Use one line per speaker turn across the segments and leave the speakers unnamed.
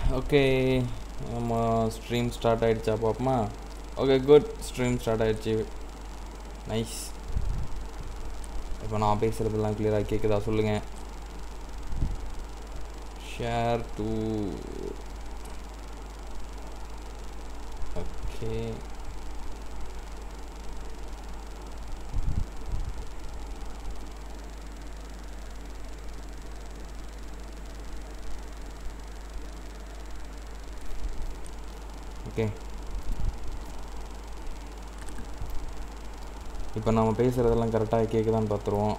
Okay நம்ம stream start ஆகிடுச்சா பார்ப்போமா ஓகே குட் ஸ்ட்ரீம் ஸ்டார்ட் ஆகிடுச்சு நைஸ் இப்போ நான் பேசுகிறதெல்லாம் கிளியராக கேட்குதா சொல்லுங்கள் ஷேர் டு ஓகே ஓகே இப்போ நம்ம பேசுகிறதெல்லாம் கரெக்டாக கேட்குதான்னு பார்த்துருவோம்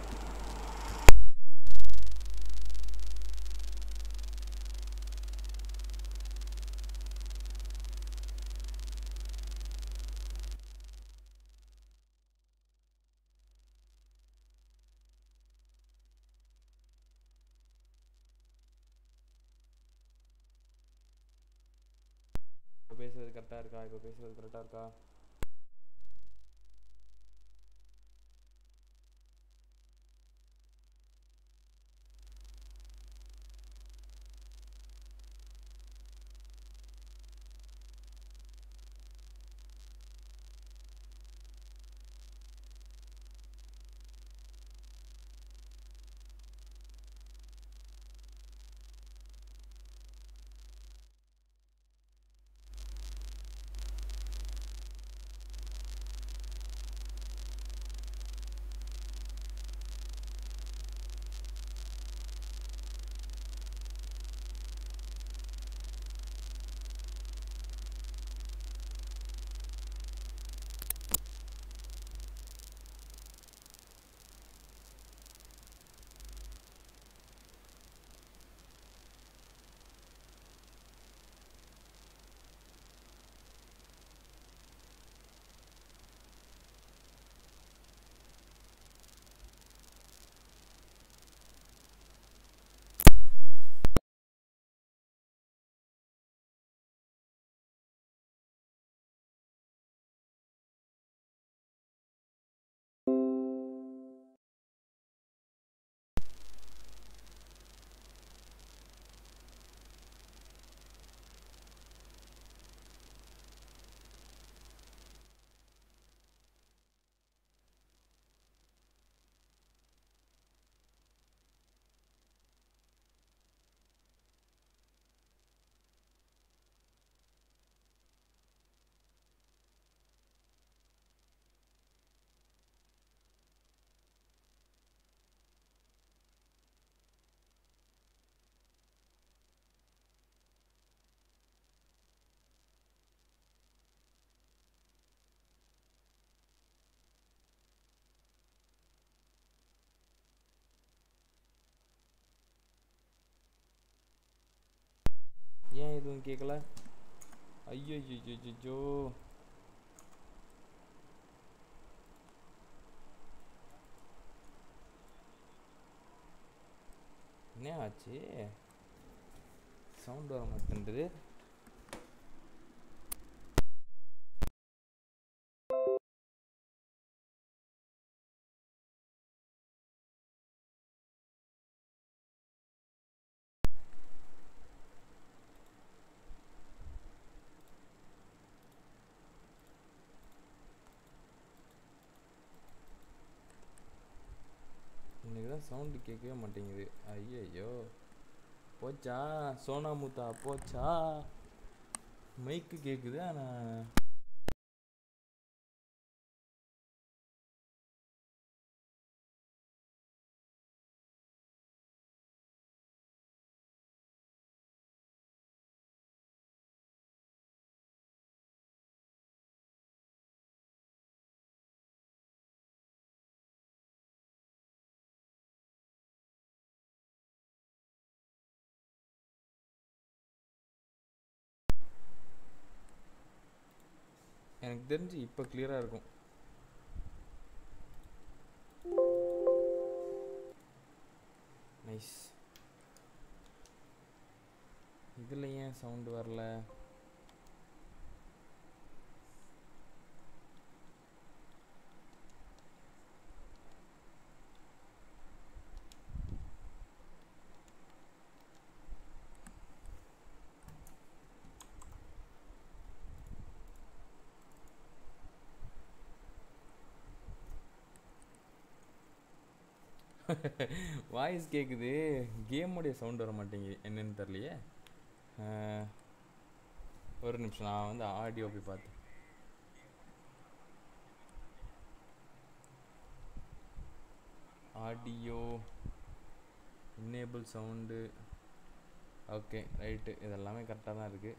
இப்போ பேசுகிறது கரெக்டாக இருக்கா இப்போ பேசுகிறது கரெக்டாக இருக்கா ஏன் எதுவும் கேட்கல ஐயோ ஐயோ என்ன ஆச்சு சவுண்ட் வர மாட்டேன்றது இன்னைக்கு தான் சவுண்டு கேட்கவே மாட்டேங்குது ஐயையோ போச்சா சோனா மூத்தா போச்சா மைக்கு கேட்குது ஆனால் எனக்கு தெரிஞ்சு இப்போ கிளியராக இருக்கும் நைஸ் இதில் ஏன் சவுண்டு வரல வாய்ஸ் கேட்குது கேமுடைய சவுண்ட் வர மாட்டேங்குது என்னன்னு தெரியலையே அஹ், ஒரு நிமிஷம் நான் வந்து ஆடியோ போய் பார்த்தேன் audio enable sound okay right இதெல்லாமே கரெக்டாக தான் இருக்குது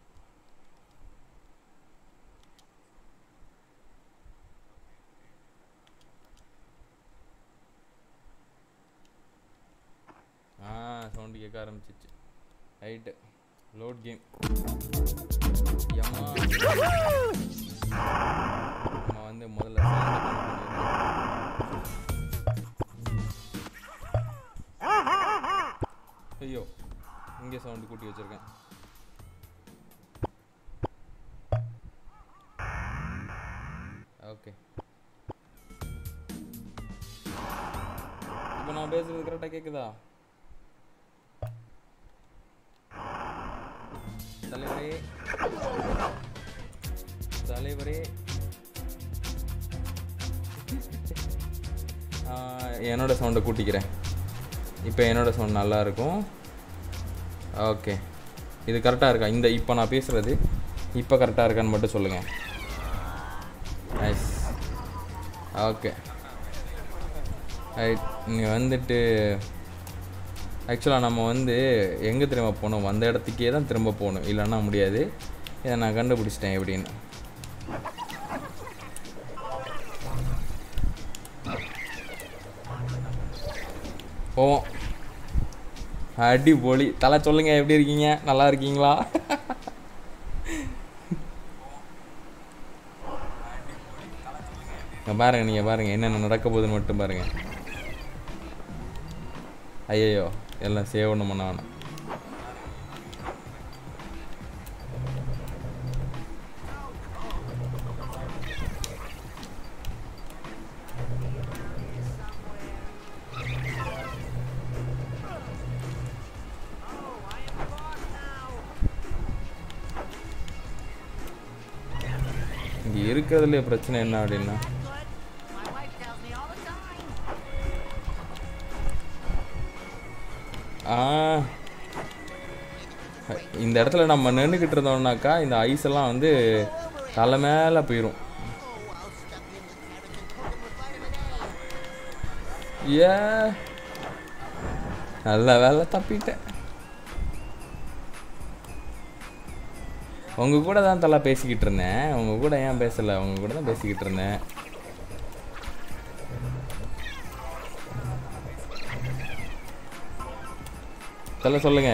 ஆ சவுண்டு கேட்க ஆரம்பிச்சிச்சு ரைட்டு லோட் கேம் எம்மா நம்ம வந்து முதல்ல sound கம்மி பண்ணிடுறோம். ஐயோ இங்கே சவுண்டு கூட்டி வச்சிருக்கேன் ஓகே இப்போ நான் பேசுறது கரெக்டாக கேட்குதா தலைவரே தலைவரே ஆ, என்னோட சவுண்டை கூட்டிக்கிறேன் இப்போ என்னோட சவுண்ட் நல்லா இருக்கும் ஓகே இது கரெக்டாக இருக்கா இந்த இப்போ நான் பேசுகிறது இப்போ கரெக்டாக இருக்கான்னு மட்டும் சொல்லுங்கள் நைஸ் ஓகே ரைட் நீ வந்துட்டு ஆக்சுவலாக நம்ம வந்து எங்கே திரும்ப போகணும் வந்த இடத்துக்கே தான் திரும்ப போகணும் இல்லைன்னா முடியாது இதை நான் கண்டுபிடிச்சிட்டேன் எப்படின்னு போவோம் அடிப்பொலி தலை சொல்லுங்க எப்படி இருக்கீங்க நல்லா இருக்கீங்களா இங்க பாருங்க நீங்க பாருங்க என்னென்ன நடக்க போகுதுன்னு மட்டும் பாருங்க ஐயையோ எல்லாம் சேவ் ஒன்று பண்ண வேணாம் இங்க இருக்கிறதுல பிரச்சனை என்ன அப்படின்னா
My wife tells me all the time.
ஆ இந்த இடத்துல நம்ம நின்றுக்கிட்டு இருந்தோம்னாக்கா இந்த ஐஸ் எல்லாம் வந்து தலை மேலே போயிடும் ஏ நல்ல வேலை தப்பிட்டேன் உங்க கூட தான் தலை பேசிக்கிட்டு இருந்தேன் உங்க கூட ஏன் பேசல உங்க கூட தான் பேசிக்கிட்டு இருந்தேன் தலை சொல்லுங்க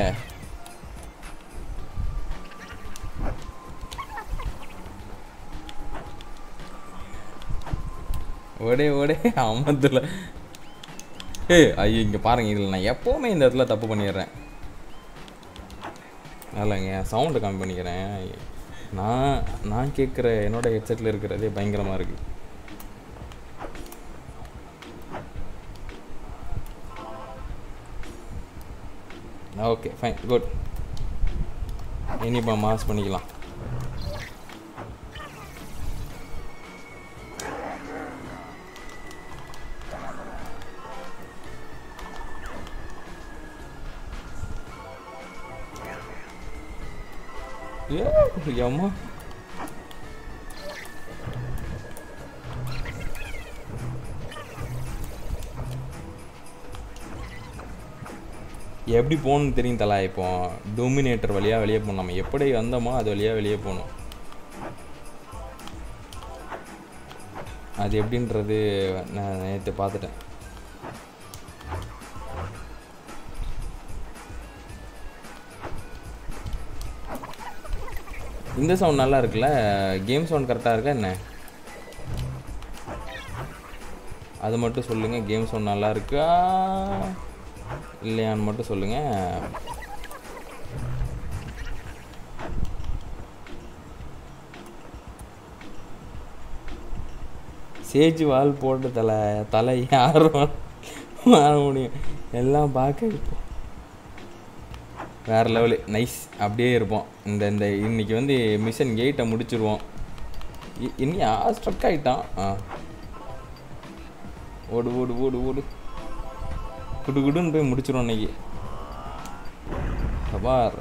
ஓடே ஓடே அம்மத்துல ஏய் ஐயோ இங்கே பாருங்க இதில் நான் எப்போவுமே இந்த இடத்துல தப்பு பண்ணிடுறேன் இல்லைங்க சவுண்டு கம்மி பண்ணிக்கிறேன் நான் நான் கேட்குற என்னோட ஹெட்செட்டில் இருக்கிறதே பயங்கரமாக இருக்குது ஓகே ஃபைன் குட் இனிப்பா மாஸ் பண்ணிக்கலாம் ஏ அம்மா எப்படி போகணும்னு தெரியும் தலா இப்போ டொமினேட்டர் வழியாக வெளியே போகணும் நம்ம எப்படி வந்தோமோ அது வழியாக வெளியே போகணும் அது எப்படின்றது நான் நேற்று பார்த்துட்டேன் இந்த சவுண்ட் நல்லா இருக்குல்ல கேம் சவுண்ட் கரெக்டாக இருக்கா என்ன அது மட்டும் சொல்லுங்கள் கேம் சவுண்ட் நல்லா இருக்கா இல்லையான்னு மட்டும் சொல்லுங்கள் சேஜ் வால் போட்டு தலை தலை யாரும் வாழ முடியும் எல்லாம் பார்க்க இப்போ வேறு லெவலு நைஸ் அப்படியே இருப்போம் இந்த இந்த இன்னைக்கு வந்து மிஷன் எயிட்டை முடிச்சிருவோம் இ- இன்னும் ஸ்ட்ரக் ஆகிட்டான் ஆ ஓடு ஓடு ஓடு ஓடு குடு குடுன்னு போய் முடிச்சிடும் இன்னைக்கு பார்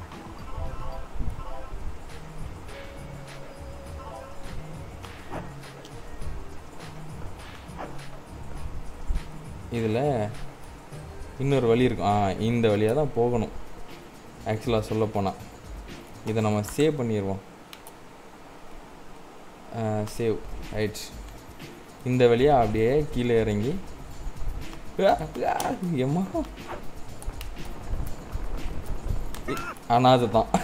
இதில் இன்னொரு வழி இருக்கும் ஆ இந்த வழியாக தான் போகணும் ஆக்சுவலாக சொல்ல போனால் இதை நம்ம சேவ் பண்ணிடுவோம் சேவ் ரைட் இந்த வழியாக அப்படியே கீழே இறங்கி எம்மா அனாதை தான்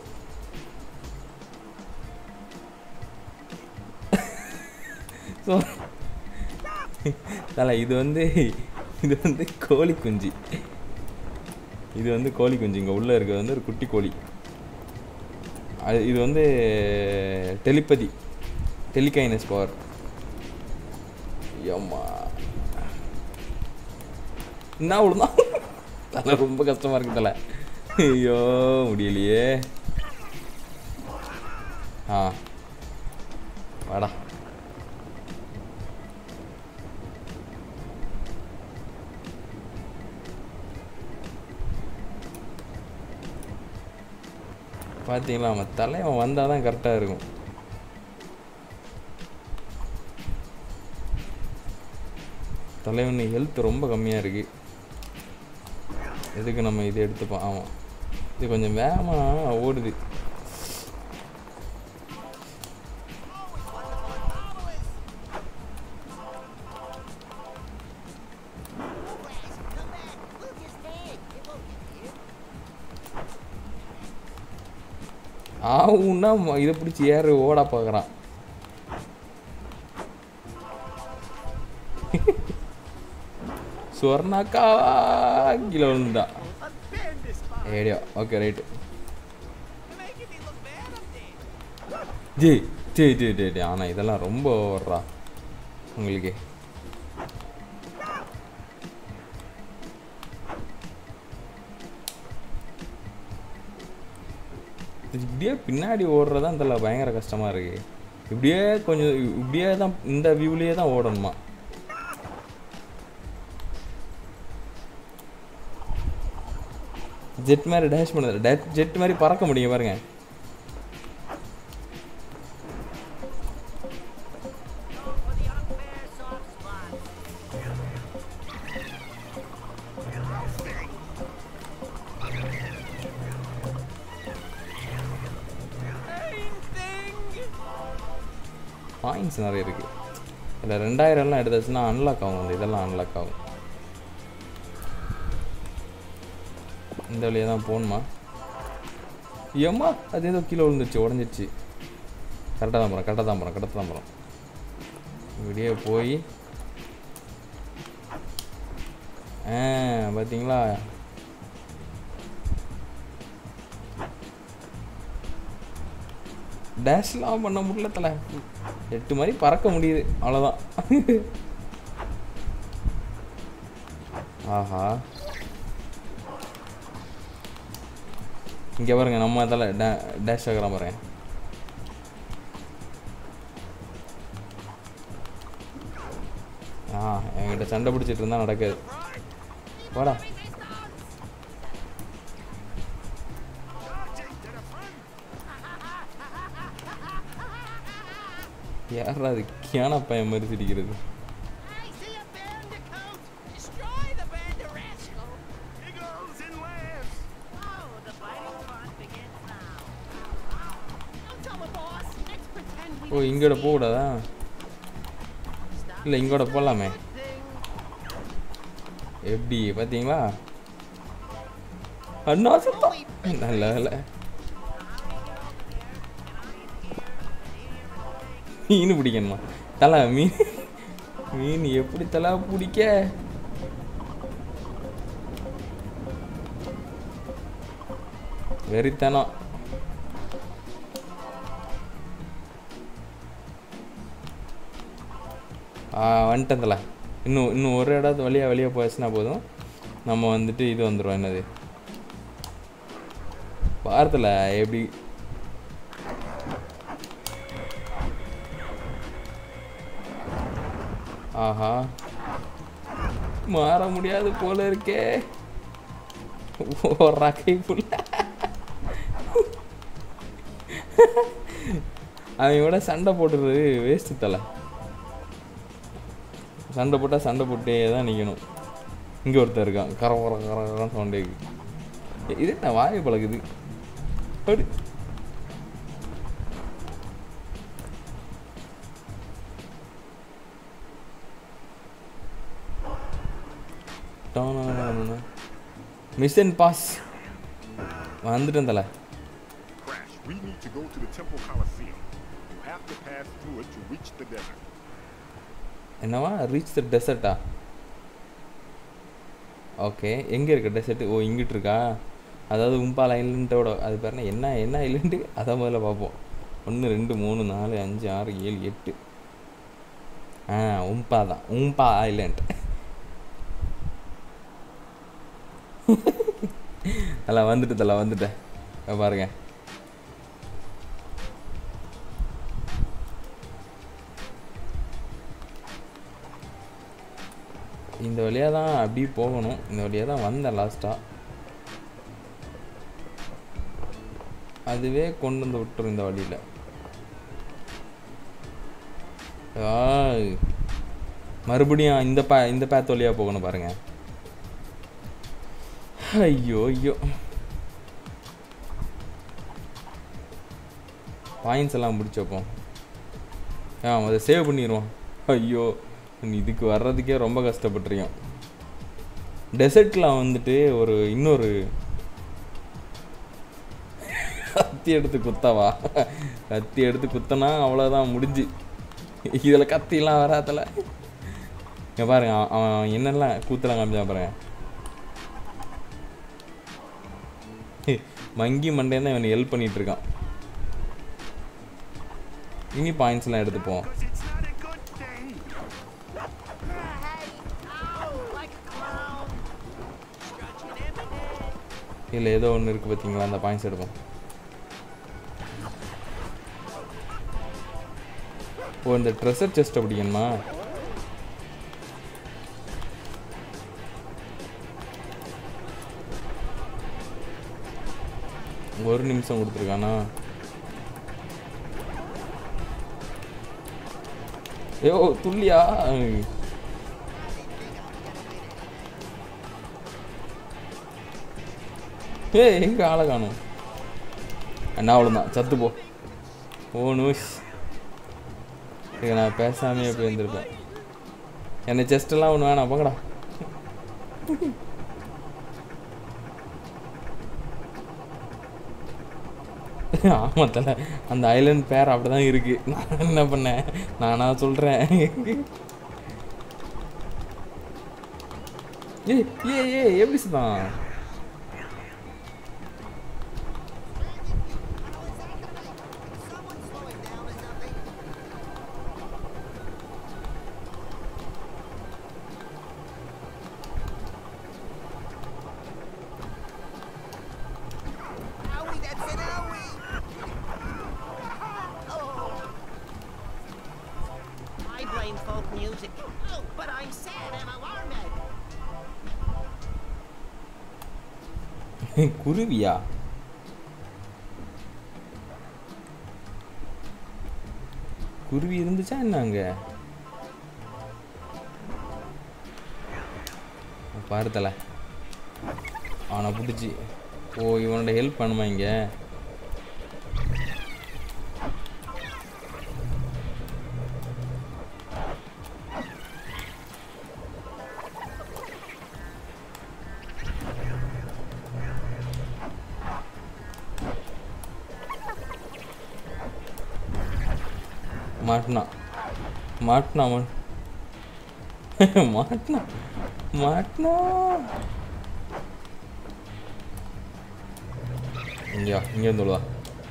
ஸோ தலை இது வந்து இது வந்து கோழி குஞ்சு இது வந்து கோழி குஞ்சு இங்கே உள்ளே இருக்கிறது வந்து ஒரு குட்டி கோழி அது இது வந்து டெலிபதி டெலிகைனஸ் பவர் அம்மா என்ன விழுந்தா தலை ரொம்ப கஷ்டமாக இருக்கு தலை ஐயோ முடியலையே ஆ வாடா பார்த்தீங்களா அவன் தலைவன் வந்தால் தான் கரெக்டாக இருக்கும் தலைவன் ஹெல்த் ரொம்ப கம்மியாக இருக்கு எதுக்கு நம்ம இதை எடுத்துப்போம் ஆமாம் இது கொஞ்சம் வேகமாக ஓடுது ஆவுன்னா இதை பிடிச்சி ஏறு ஓட பார்க்குறான் சொர்ணாக்கா கீழே விழுந்தா ஏடியா ஓகே ரைட்டு ஜி ஜி ஜி ஜி ஜி ஆனால் இதெல்லாம் ரொம்ப ஓடுறா உங்களுக்கு இது இப்படியே பின்னாடி ஓடுறது தான் இதில் பயங்கர கஷ்டமாக இருக்கு இப்படியே கொஞ்சம் இப்படியே தான் இந்த வியூலேயே தான் ஓடணுமா ஜெட் மாதிரி டேஷ் பண்ணுது டே ஜெட் மாதிரி பறக்க முடியும் பாருங்க
For the unfair soft spot.
Points நிறைய இருக்கு இதில் ரெண்டாயிரம்லாம் எடுத்தாச்சுன்னா அன்லாக் ஆகும் இந்த இதெல்லாம் அன்லாக் ஆகும் இந்த வழியாக தான் போகணுமா ஏம்மா அது ஏதோ கீழே விழுந்துருச்சு உடஞ்சிருச்சு கரெக்டாக தான் போகிறோம் கரெக்டாக தான் போகிறோம் கரெக்டாக தான் போகிறோம் இப்படியே போய் ஆ பார்த்தீங்களா டேஷ்லாம் பண்ண முடியல தலை எட்டு மாதிரி பறக்க முடியுது அவ்வளோதான் ஆஹா இங்கே பாருங்க நம்ம தலை டே டேஷ் ஆகிறான் பாருங்க ஆ என்கிட்ட சண்டை பிடிச்சிட்டு இருந்தா நடக்காது வாடா யாரா அது கியானா பையன் மாதிரி சிரிக்கிறது
I see a bandicoot! Destroy the bandit rascal!
Giggles and laughs.
Oh, the fighting fun begins now. Don't tell the boss. Let's pretend we
ஓ இங்கோட போகக்கூடாதா இல்லை இங்கோட போகலாமே
thing.
எப்படி பார்த்தீங்களா அண்ணா சுத்தம் நல்ல வேலை மீன் பிடிக்கணுமா தலை மீன் மீன் எப்படி தலை பிடிக்க வெறித்தனம் ஆ வந்துட்டேன் தலை இன்னும் இன்னும் ஒரு இடத்து வழியாக வெளியே போச்சுன்னா போதும் நம்ம வந்துட்டு இது வந்துடும் என்னது வாரத்தில் எப்படி ஆஹா மாற முடியாது போல இருக்கே ஒரு ரகை புள்ள அவங்களோட சண்டை போட்டுறது வேஸ்ட்டு தலை சண்டை போட்டால் சண்டை போட்டே தான் நிற்கணும் இங்கே ஒருத்தன் இருக்கான் கர கர கர கரன்னு சவுண்டே இது என்ன வாயை பழகுது அப்படி மிஷன் பாஸ் வந்துட்டேன் தலை
Crash, we need to go to the Temple Coliseum. You have to pass through it to reach the desert.
என்னவா ரீச் த டெசர்ட்டா ஓகே எங்கே இருக்கு டெசர்ட் ஓ இங்கிட்டு இருக்கா அதாவது உம்பால் ஐலண்டோட அது பேர் என்ன என்ன என்ன ஐலண்டு அதை முதல்ல பார்ப்போம் ஒன்று ரெண்டு மூணு நாலு அஞ்சு ஆறு ஏழு எட்டு ஆ உம்பா தான் உம்பா ஐலண்ட் தலை வந்துட்டு தலை வந்துட்டேன் இங்க பாருங்க இந்த வழியாக தான் அப்படியே போகணும் இந்த வழியாக தான் வந்தேன் லாஸ்ட்டாக அதுவே கொண்டு வந்து விட்டுரும் இந்த வழியில் ஆய். மறுபடியும் இந்த பே இந்த பேத் வழியாக போகணும் பாருங்க ஐயோ ஐயோ பாயிண்ட்ஸ் எல்லாம் முடிச்சப்போம் ஆ அதை சேவ் பண்ணிடுவோம் ஐயோ நீ இதுக்கு வர்றதுக்கே ரொம்ப கஷ்டப்பட்டுருக்கோம் டெசர்ட்டில் வந்துட்டு ஒரு இன்னொரு கத்தி எடுத்து குத்தவா கத்தி எடுத்து குத்தனா அவ்வளோதான் முடிஞ்சு இதில் கத்திலாம் வராதல இங்கே பாருங்க அவன் அவன் என்னெல்லாம் கூத்தலாம் காமிச்சா பாருங்க மங்கி மண்டேன்னு தான் இவன் ஹெல்ப் பண்ணிட்டு இருக்கான் இனி பாயிண்ட்ஸ்லாம் எடுத்துப்போம்
Because it's not a good day.
Hey, ow, like a clown. Scratching everything.
இதில் ஏதோ ஒன்று இருக்குது பார்த்தீங்களா அந்த பாயிண்ட்ஸ் எடுப்போம் ஓ இந்த ட்ரெஷர் செஸ்ட் பிடிக்கணுமா ஒரு நிமிஷம் கொடுத்துருக்கானா ஏ ஓ துல்லியா ஏ எங்க ஆளை காணும் அண்ணா அவ்வளோதான் சத்து போ ஓ நூஸ் இது நான் பேசாமையே போயிருந்திருப்பேன் என்னை செஸ்டெல்லாம் ஒன்று வேணாம் போங்கடா ஆமாம் தல அந்த ஐலண்ட் பேர் அப்படி தான் இருக்கு நான் என்ன பண்ணேன் நானா சொல்கிறேன் ஏ ஏ ஏ எப்படி தான்
Owie, that's an owie. Oh. I blame folk music. Oh, but I'm sad and alarmed.
குருவியா குருவி இருந்துச்சா என்ன அங்க பாருத்தல அவனை பிடிச்சி ஓ இவனோட ஹெல்ப் பண்ணுமா இங்க மாட்டினா மாட்டினா மா- மாட்டினா மாட்டினா இங்கயா இங்க இருந்து விழுவா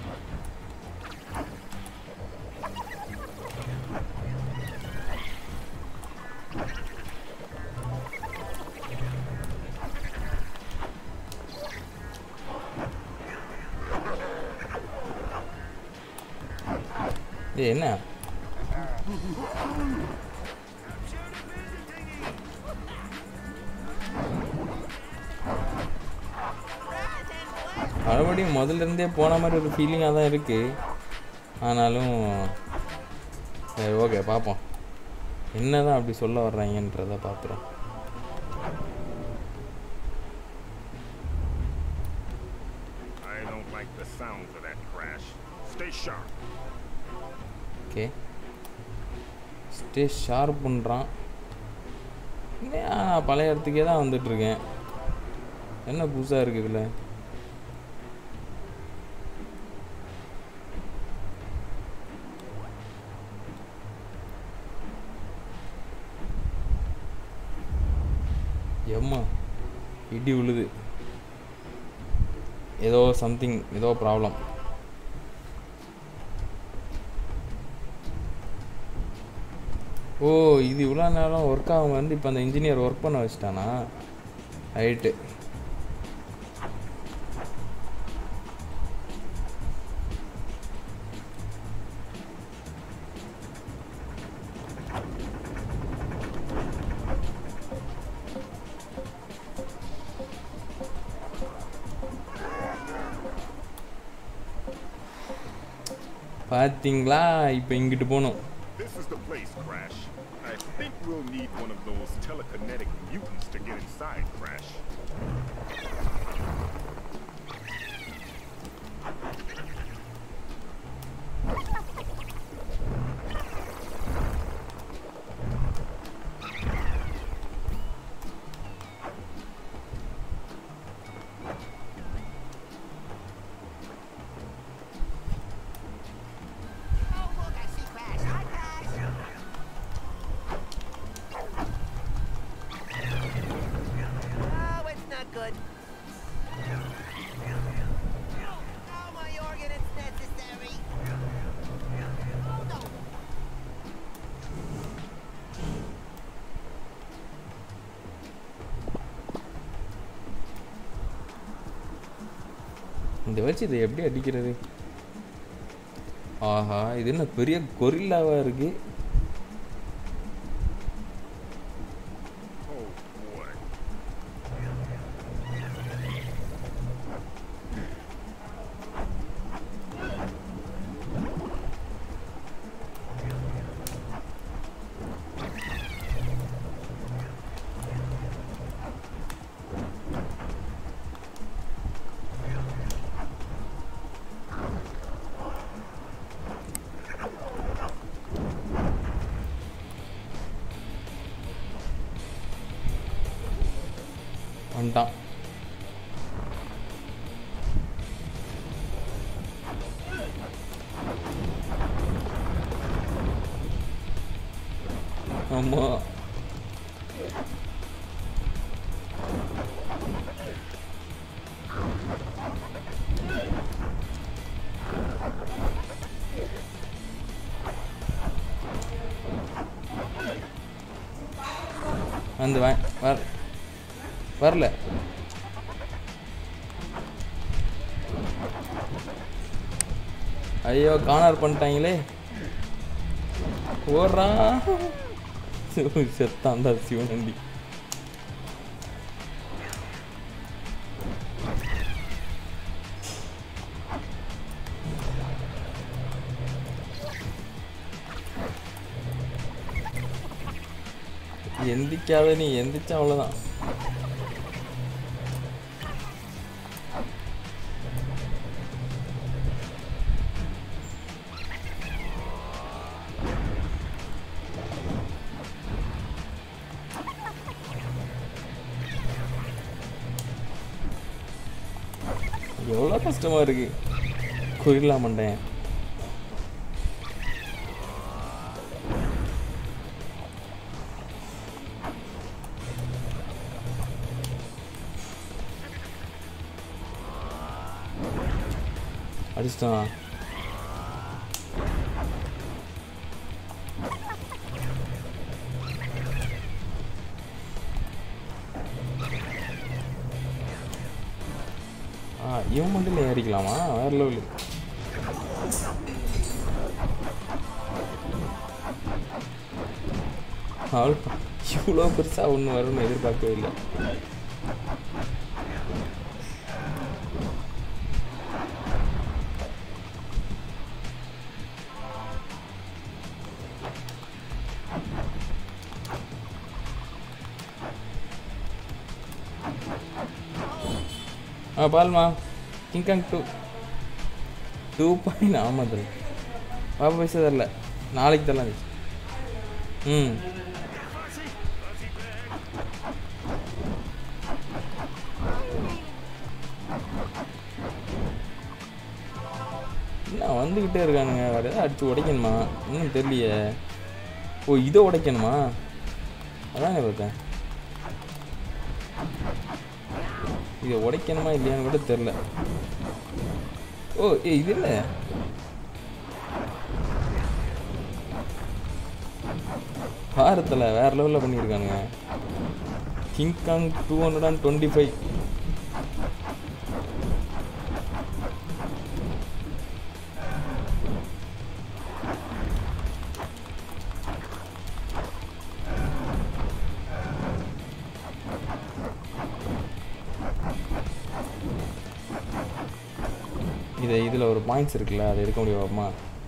ஏய் என்ன மறுபடியும் முதல்ல இருந்தே போன மாதிரி ஒரு ஃபீலிங்காக தான் இருக்குது ஆனாலும் சரி ஓகே பார்ப்போம் என்ன தான் அப்படி சொல்ல வர்றாங்கன்றதை பார்த்துரும்
I don't like the sounds of that crash. Stay sharp.
Okay stay sharp பண்ணுறான் நான் பழைய இடத்துக்கே தான் வந்துட்டுருக்கேன் என்ன புதுசாக இருக்குது இதில் எம்மா இடி விழுது ஏதோ சம்திங் ஏதோ ப்ராப்ளம் ஓ இது இவ்வளோ நேரம் ஒர்க் ஆகும் வந்து இப்போ அந்த இன்ஜினியர் ஒர்க் பண்ண வச்சிட்டானா ரைட்டு பார்த்தீங்களா இப்போ இங்கிட்டு போகணும்
This is the place, Crash. I think we'll need one of those telekinetic mutants to get inside, Crash.
Oh, look, I see Crash. Hi, Crash. Oh, it's not good. Oh, my organ, it's necessary. No.
இந்த வச்சு இதை எப்படி அடிக்கிறது ஆஹா இது என்ன பெரிய கொரில்லாவா இருக்கு
Oh boy.
வந்துட்டான் ஆமா வந்து வா வர வரல ஐயோ காணார் பண்ணிட்டாங்களே ஓடுறா செத்தாண்டா சிவனண்டி எந்திக்காத நீ எந்திரிச்சா அவ்வளோதான் எவ்வளோ கஷ்டமா இருக்கு குறிலா மண்டேன் அடிச்சிட்டான் ஆ இவன் மட்டும் ஏறிக்கலாமா வேற லெவலு அவள் இவ்வளோ பெருசாக ஒன்று வரும்னு எதிர்பார்க்கவே இல்லை ஆ பால்மா கிங்காங் டூ டூ பாயிண்ட் ஆமாம் தரல பாப்பா பைசா தரல நாளைக்கு தரலாம் ம் என்ன வந்துக்கிட்டே இருக்கானுங்க வேறு எதாவது அடித்து உடைக்கணுமா இன்னும் தெரியலையே ஓ இதை உடைக்கணுமா அதானே பார்த்தேன் இதை உடைக்கணுமா இல்லையான்னு கூட தெரில ஓ ஏ இது இல்லை பாரத்தில் வேறு லெவலில் பண்ணியிருக்கானுங்க King Kong two hundred and twenty five இதை இதில் ஒரு பாயிண்ட்ஸ் இருக்குல்ல அதை எடுக்க முடியுமா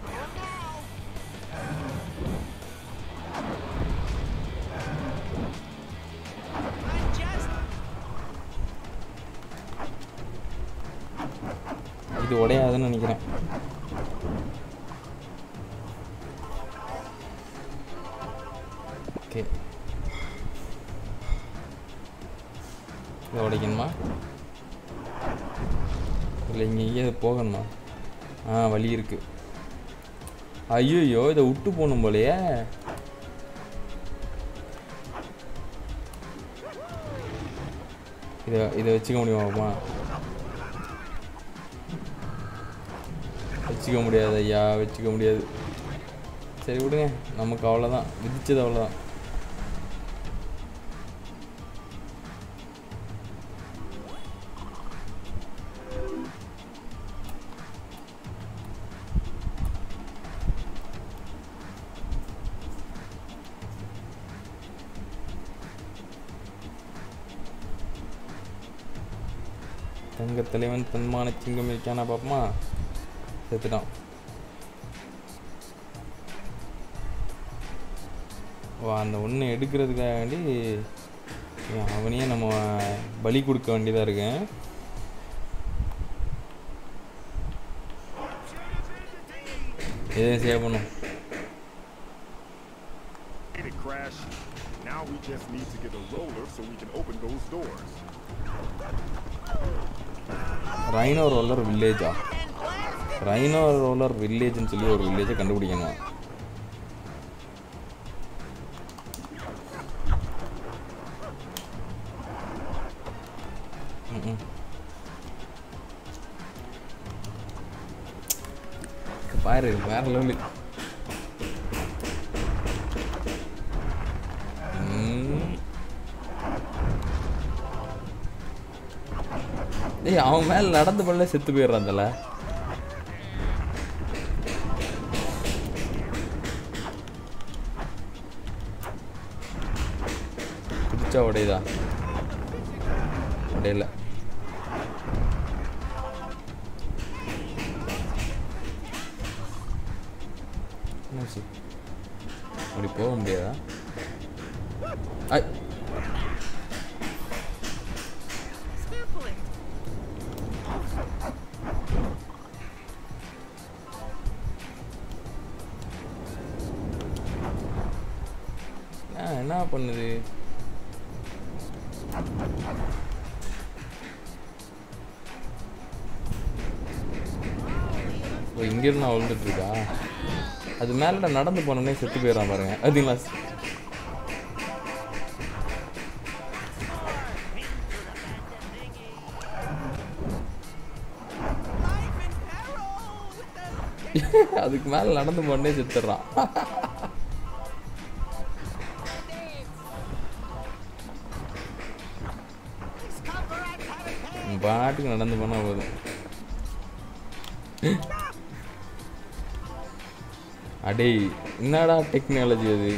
I'm just
இது உடையாதுன்னு நினைக்கிறேன் ஓகே இதை உடைக்கணுமா இல்லை இங்கே எங்கேயாவது போகணுமா ஆ வழி இருக்கு ஐயோ இதை விட்டு போகணும் போலையே இதை இதை வச்சுக்க முடியுமாமா வச்சுக்க முடியாது ஐயா வச்சுக்க முடியாது சரி விடுங்க நமக்கு அவ்வளோதான் விதிச்சது அவ்வளோதான் தங்க தலைவன் தன்மான சிங்கம் இருக்கானா பாப்பமா செத்துட்டான் ஓ அந்த ஒன்று எடுக்கிறதுக்காக வேண்டி ஏன் அவனையே நம்ம பலி கொடுக்க வேண்டியதாக இருக்கேன் எதையும் சேவ் பண்ணும்
Did it crash? Now we just need to get a roller so we can open those doors.
Rhino roller வில்லேஜா
and blasted.
ரைனோ ரோலர் வில்லேஜ்னு சொல்லி ஒரு வில்லேஜை கண்டுபிடிக்கணும் ம்ம். இங்க பாரு வேற லெவலு ஏய் அவன் மேல நடந்து பண்ணல செத்து போயிடுறான் தல குதிச்சா உடையுதா உடையல என்னாச்சு? அப்படி போக முடியாதா ஐ
Sample it.
ஆ, என்ன பண்ணுது ஓ இங்கிருந்து நான் விழுந்துட்டு இருக்கா அது மேல நடந்து போனோடனே செத்து போயிடறான் பாருங்க அதுங்களா
Life in peril. With the
அதுக்கு மேல நடந்து போனே செத்துடுறான்
cover I gotta pay.
உன் பாட்டுக்கு நடந்து போனா போதும் அடேய் என்னடா டெக்னாலஜி அது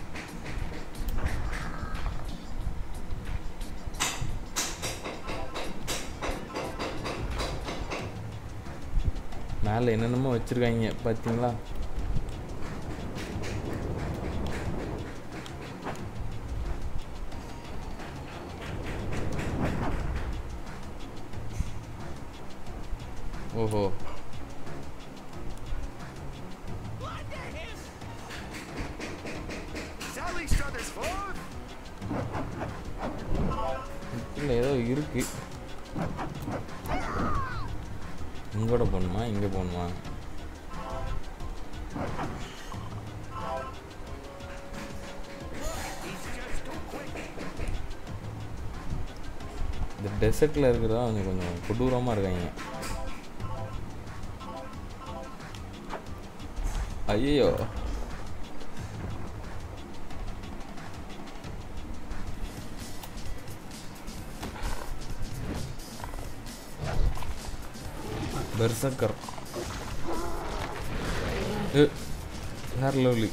மேலே என்னென்னமோ வச்சிருக்காங்க பார்த்தீங்களா ஓஹோ
Under him!
Sally Shuttersford!
இல்லை ஏதோ இருக்கு இங்கோட போகணுமா இங்கே போகணுமா இந்த டெசர்ட்டில் இருக்கிறதா கொஞ்சம் கொஞ்சம் கொடூரமாக இருக்காங்க ஐயோ பெர்சக்கர் வேற லெவலு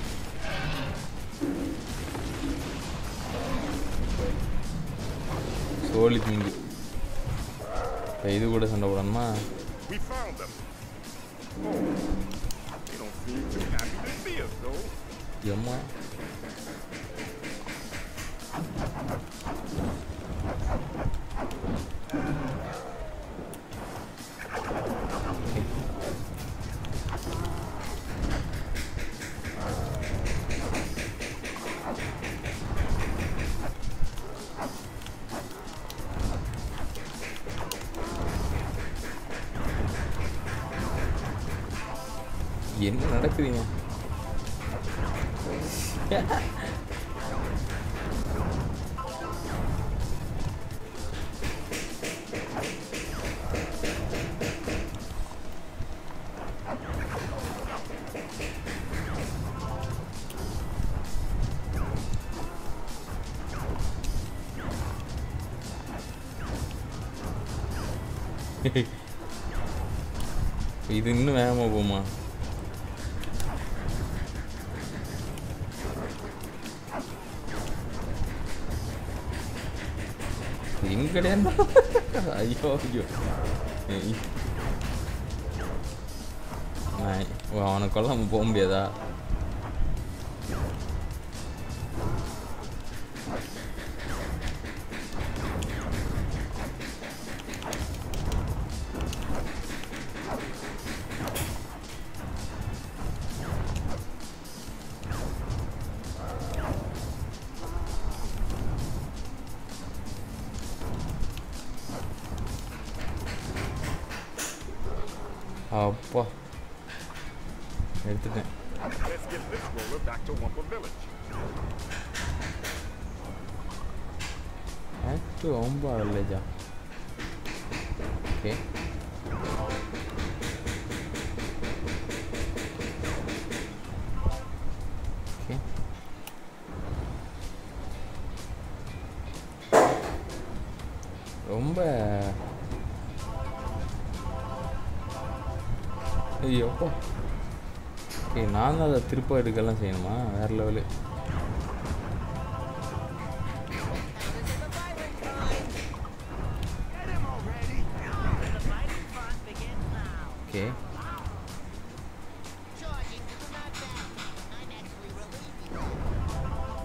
சோழி திங்கு இப்ப இது கூட சண்டை போடணுமா
We found them. Oh, they don't seem too happy to see us, though.
எம்மா என்ன நடக்குதுங்க இது இன்னும் வேகமா போமா எங்கடே ஐயோ ஐயோ ஏய். நான் ஓ, அவனை கொல்லாம போக முடியாதா அப்பா எடுத்துட்டேன்
Let's get this roller back to Wumpa Village.
Act ரொம்ப வில்லேஜா ஓகே ஓகே ரொம்ப ஐயோ ஓகே நான் தான் அதை திருப்ப எடுக்கலாம் செய்யணுமா வேற லெவலு
The fighting fun begins now.
Okay
Charging to the knockdown. I'm actually relieved.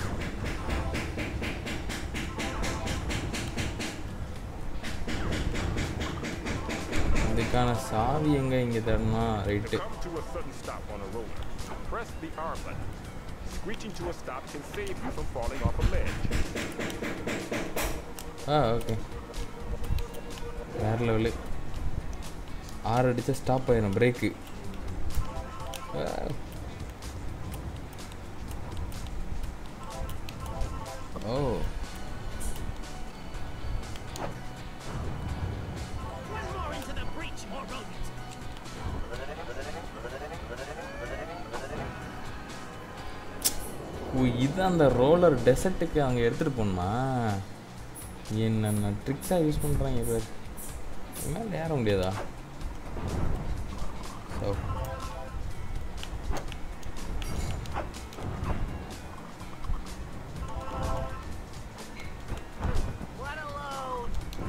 இதுக்கான சாவி எங்க இங்க தரணுமா
To
right
come to a sudden stop on a roller, press the R button. Screeching to a stop can save you from falling off a ledge.
ஆ okay வேற level ஆறு அடிச்சா stop ஆயிடும் பிரேக்கு ஓ
One more into the breach, more rodents.
ஓ இது அந்த roller டெசர்ட்டுக்கு அங்கே எடுத்துகிட்டு போகணுமா என்னென்ன ட்ரிக்ஸாக யூஸ் பண்ணுறாங்க பேர் மேலே ஏற முடியாதா so
What a load!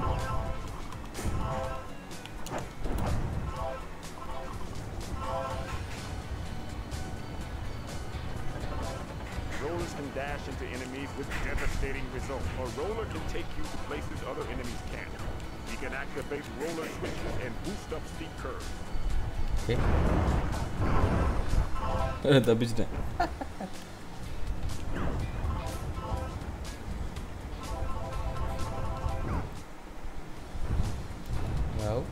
Rollers can dash into enemies with devastating results. A roller can take you to places other enemies can't. You can activate roller switches and boost up steep curves.
Okay தப்பிச்சிட்டேன் Wow.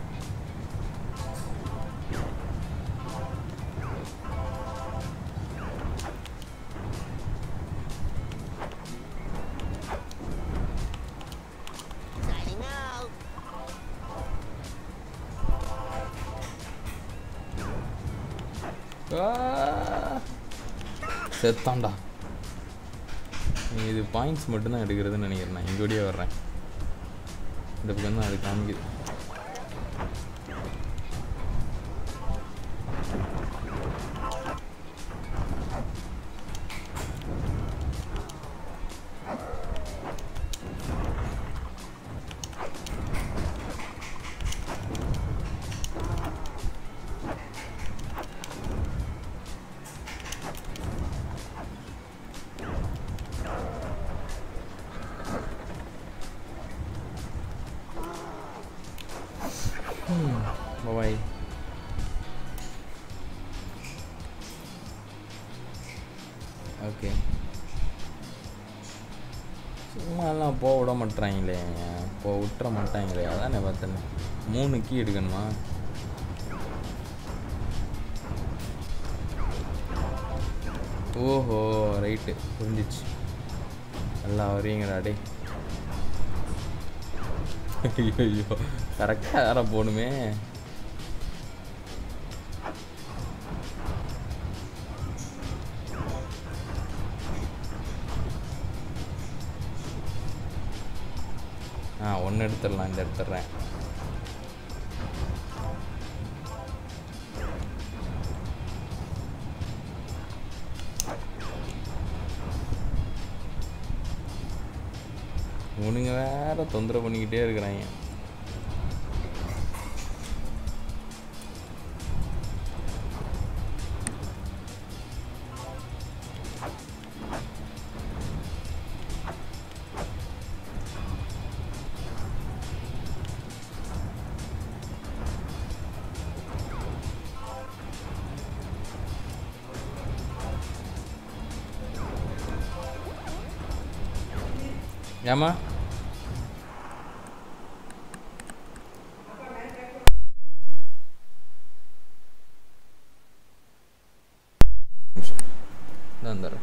Signing out.
ஆ! செத்தான்டா நீ இது points மட்டும்தான் எடுக்கிறதுன்னு நினைக்கிறேன் நான் இங்கே ஓடியே வர்றேன் இந்த பக்கம் தான் அது காமிக்குது பாய் ஓகே சும்மாலாம் போக விட மாட்டாங்களே போக விட்டுற மாட்டாங்களே அதானே பார்த்தேன் மூணு கீ எடுக்கணுமா ஓஹோ ரைட்டு புரிஞ்சிச்சு நல்லா வரீங்கடா டே ஐயோ கரெக்டாக வேற போகணுமே ஆ ஒன்று எடுத்துடலாம் இந்த எடுத்துடுறேன் இவனுங்க வேற தொந்தரவு பண்ணிக்கிட்டே இருக்கிறாங்க ஏமா வந்துடுறேன்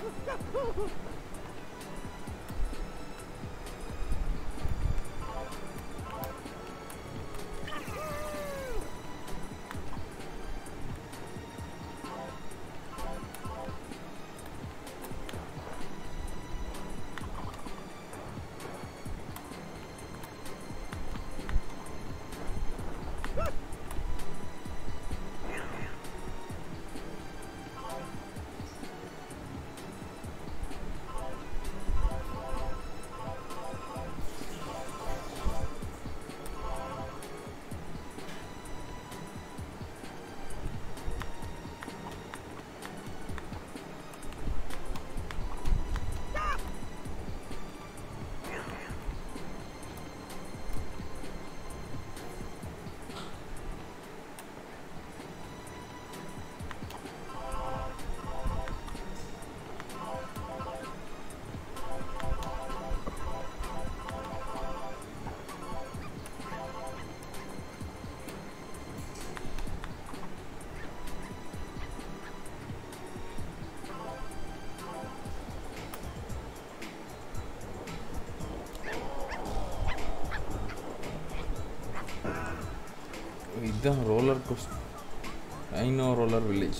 இதுதான் roller goes I know roller village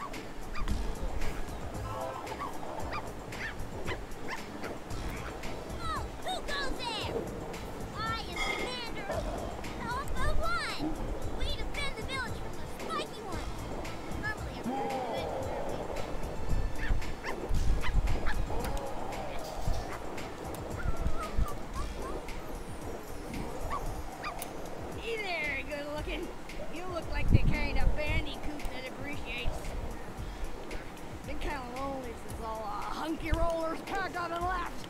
Oh, who goes there? I am Commander Alpha One. We defend the village from the spiky ones. Normally, I'm pretty good.
Hey there, good looking. You look like the kind of bandicoot that appreciates. Been kind of lonely since all uh, hunky rollers packed up and left.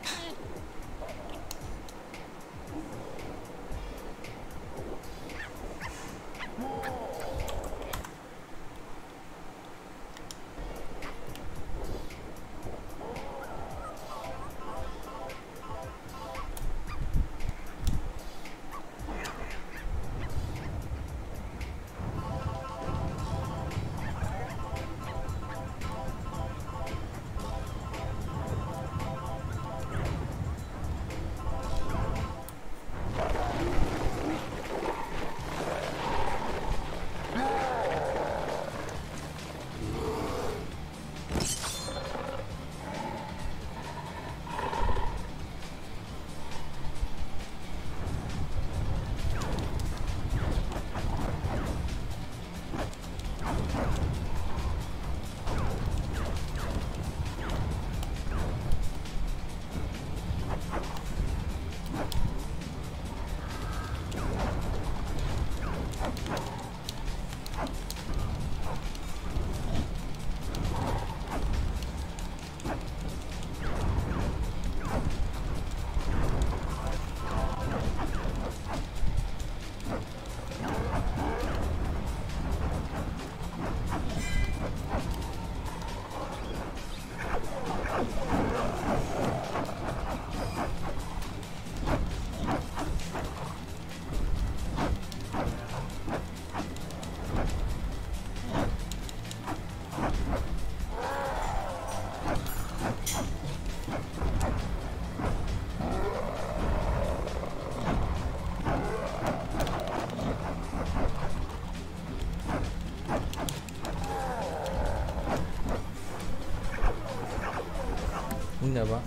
இந்தப்பா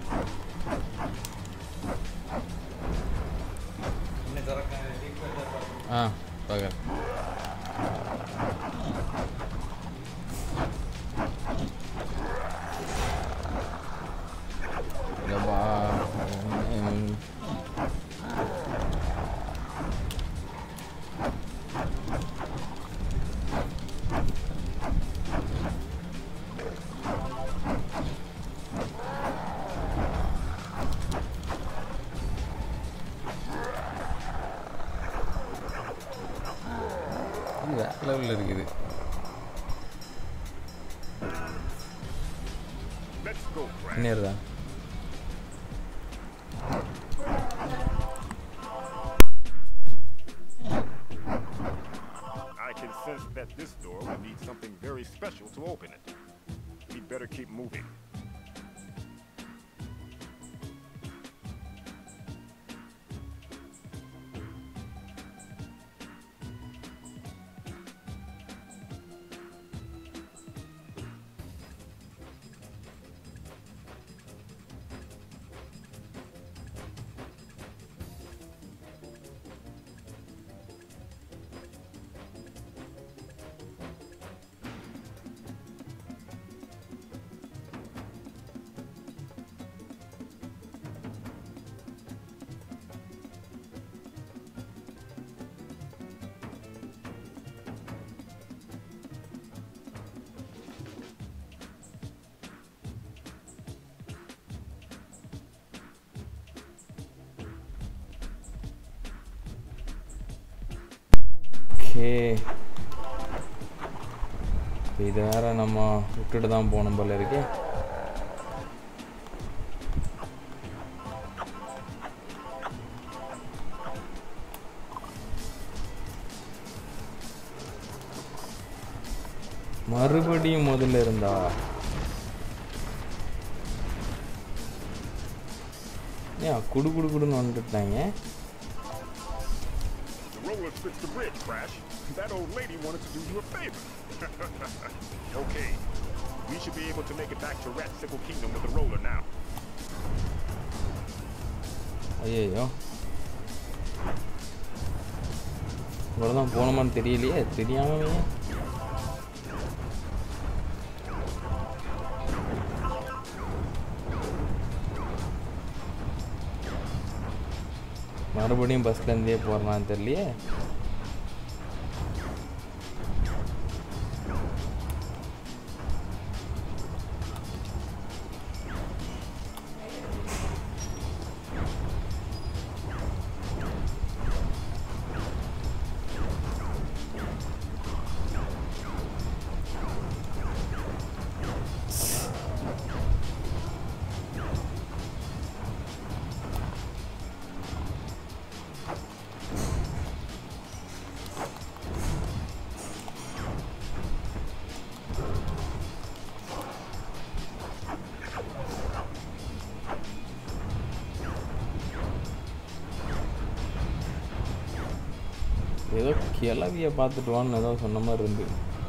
ஆ பார்க்குறேன் இதப்பா ம். இது வேற லெவலில் இருக்குது
Let's go, Crash.
இன்னேருதா
I can sense that this door will need something very special to open it. We'd better keep moving.
Okay இது வேற நம்ம விட்டுட்டு தான் போகணும் போல இருக்கே மறுபடியும் முதல்ல இருந்தா ஏன் குடு குடு குடுன்னு வந்துட்டாங்க
The rollers fixed the bridge, Crash. That old lady wanted to do you a favor. okay. We should be able to make it back to Rat Sickle Kingdom with the roller now.
ஐயோ இவ்வளோதான் போனோமான்னு தெரியலையே தெரியாமவே மறுபடியும் பஸ்லேருந்தே போகிறான்னு தெரியலையே ஏதோ கிளவியை பார்த்துட்டு வான்னு ஏதோ சொன்ன மாதிரி இருந்து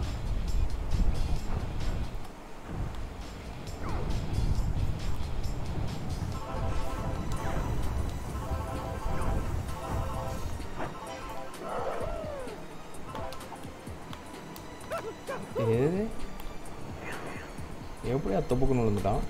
ஏது எப்படி அத்த பக்கம் விழுந்துட்டான்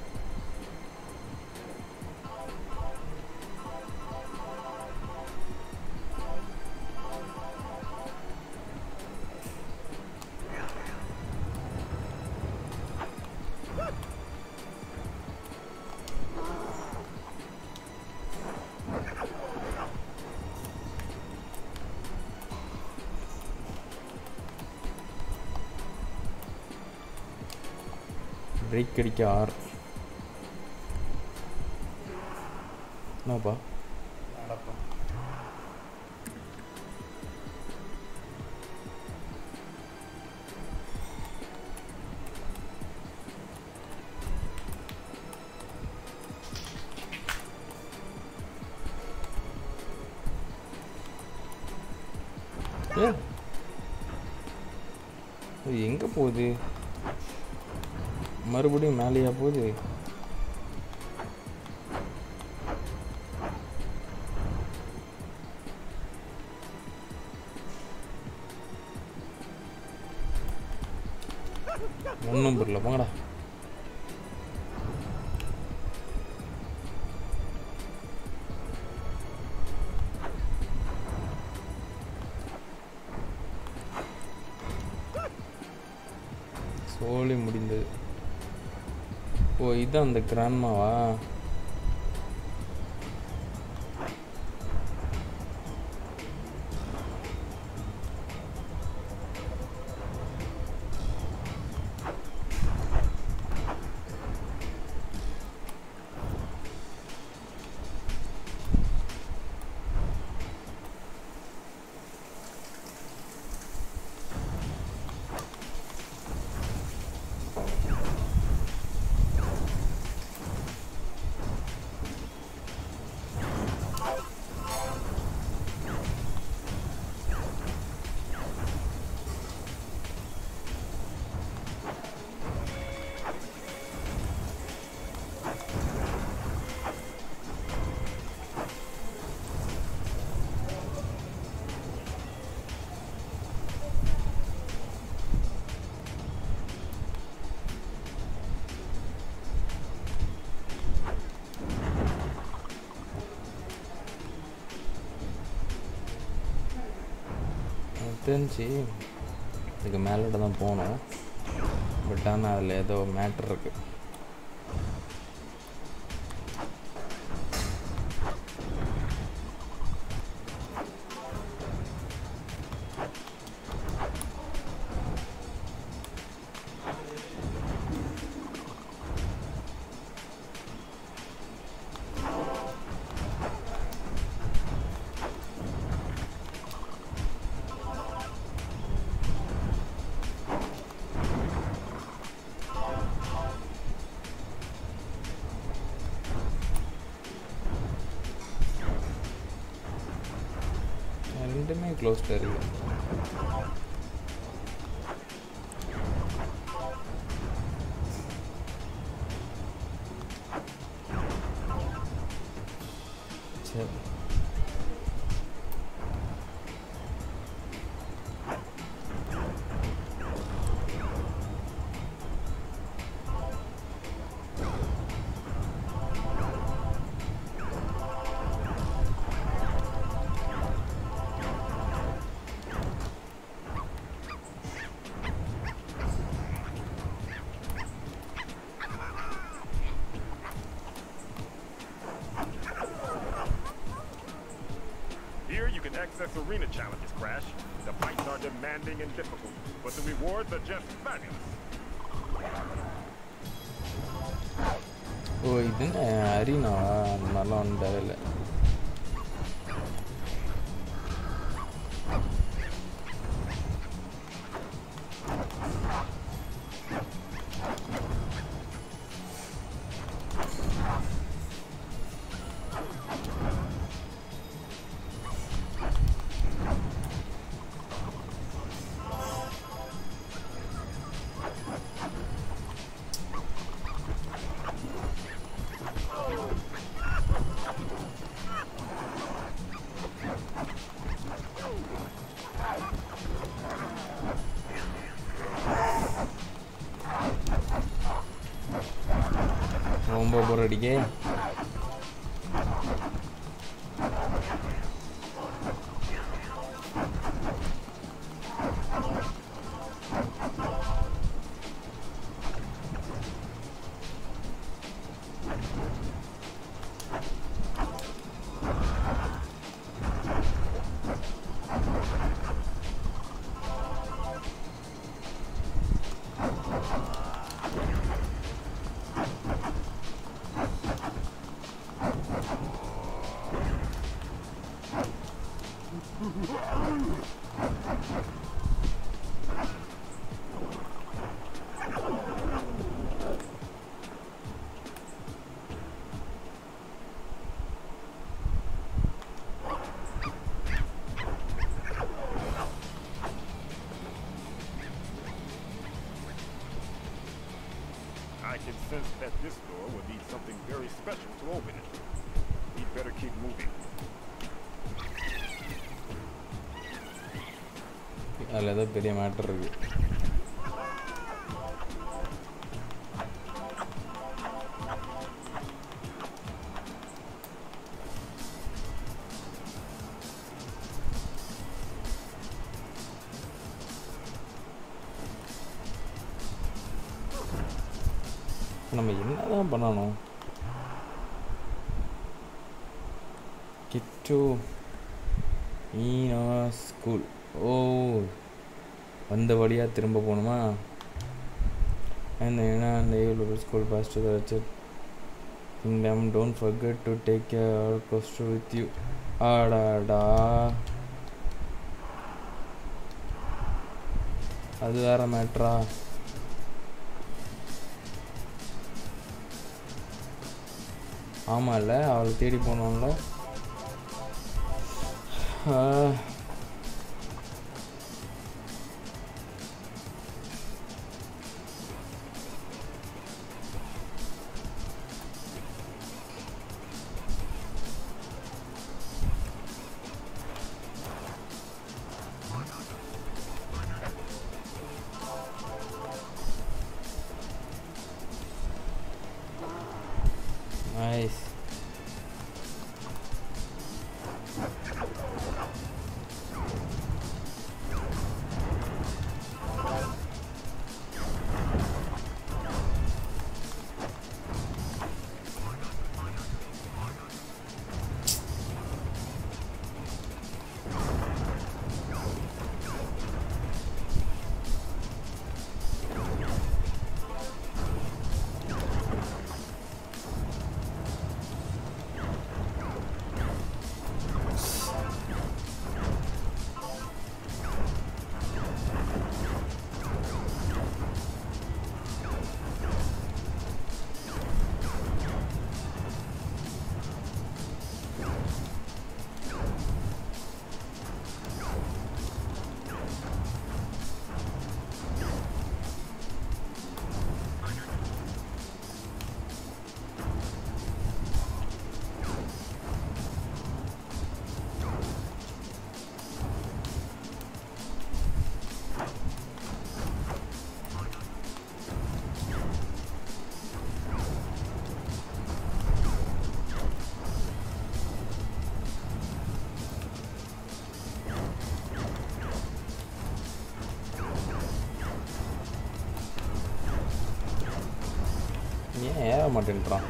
பிரேக் அடிக்க ஆர் என்னப்பா ஏ இது எங்க போகுது மறுபடியும் மேலேயா போகுது ஒன்றும் புரியல போங்கடா சோலி முடிந்தது ஓ இதுதான் அந்த கிராண்ட்மாவா எனக்கு தெரிஞ்சு இதுக்கு மேலோட தான் போகணும் பட் ஆனால் அதில் ஏதோ மேட்ரு இருக்கு ரெண்டுமே க்ளோஸ்டில் இருக்கு சரி
Here you can access arena challenges, Crash. The fights are demanding and difficult, but the rewards are just fabulous.
ஓ இது என்ன அரினாவா அந்த மாதிரிலாம் ஒன்றும் தேவையில்லை ரொம்ப போர் அடிக்கே
I can sense that this door will need something very special to open it. We'd better keep moving.
அதில் ஏதோ பெரிய மேட்டர் இருக்கு நம்ம என்னதான் பண்ணணும் கிட்டு ஈனா ஸ்கூல் ஓ வந்த வழியாக திரும்ப போகணுமா அந்த ஏன்னா அந்த ஏழு ஸ்கூல் பாஸ் டு வச்சு kingdom don't forget to take care close to with you ஆடாடா அது வேற மேட்ரா ஆமாம்ல அவளை தேடி போனோம்ல ஆ Nice. மாட்டேன்றான்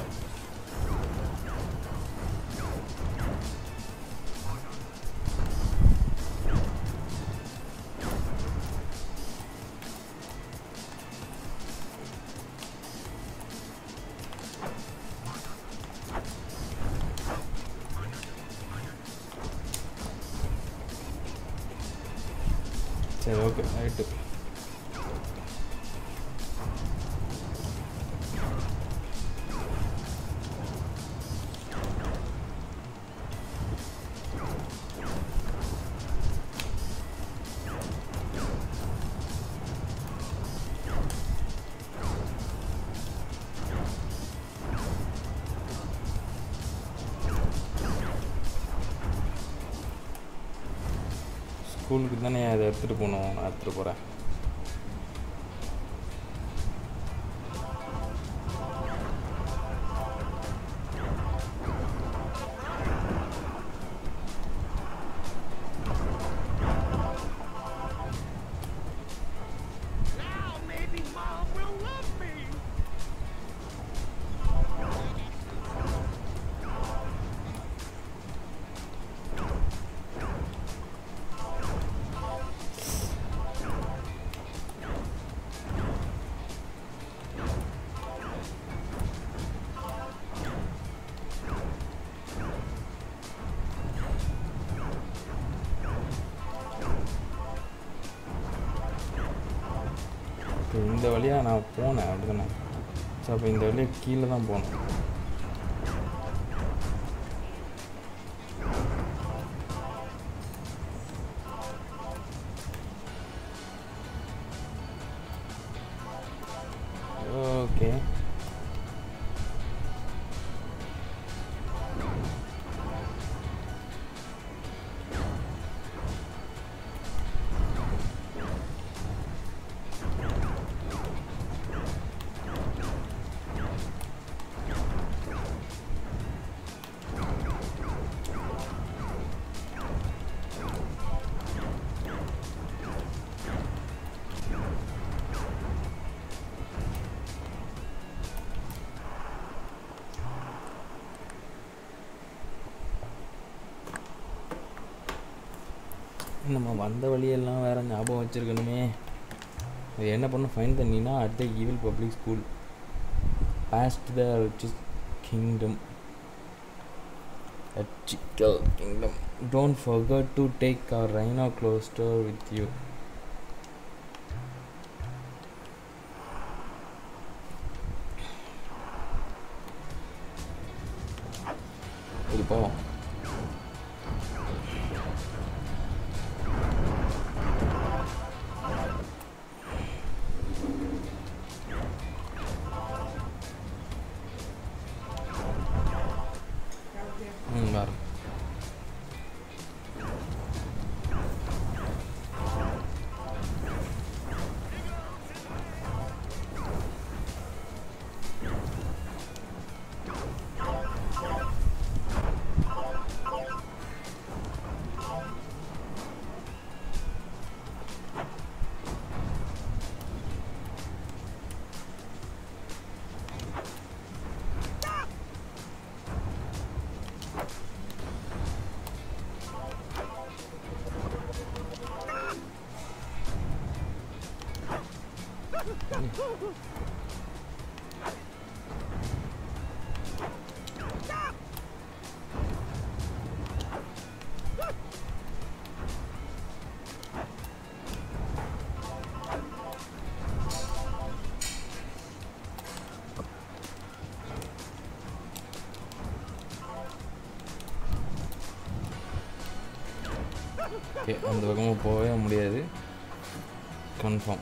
சரி ஓகே ரைட்டு ஸ்கூலுக்கு தானே அதை எடுத்துகிட்டு போகணும் நான் எடுத்துகிட்டு போகிறேன்
Now maybe Mom will love me.
இப்போ இந்த வழியாக நான் போனேன் அப்படிதானே ஸோ அப்போ இந்த வழியாக கீழே தான் போனேன் ஓகே நம்ம வந்த வழியெல்லாம் வேற ஞாபகம் வச்சிருக்கணுமே இது என்ன பண்ண ஃபைன் தண்ணினா at the evil public school past the riches kingdom Chical kingdom. Don't forget to take our rhino cluster with you. இது போவோம் ம் வர ஓகே அந்த பக்கமாக போகவே முடியாது கன்ஃபார்ம்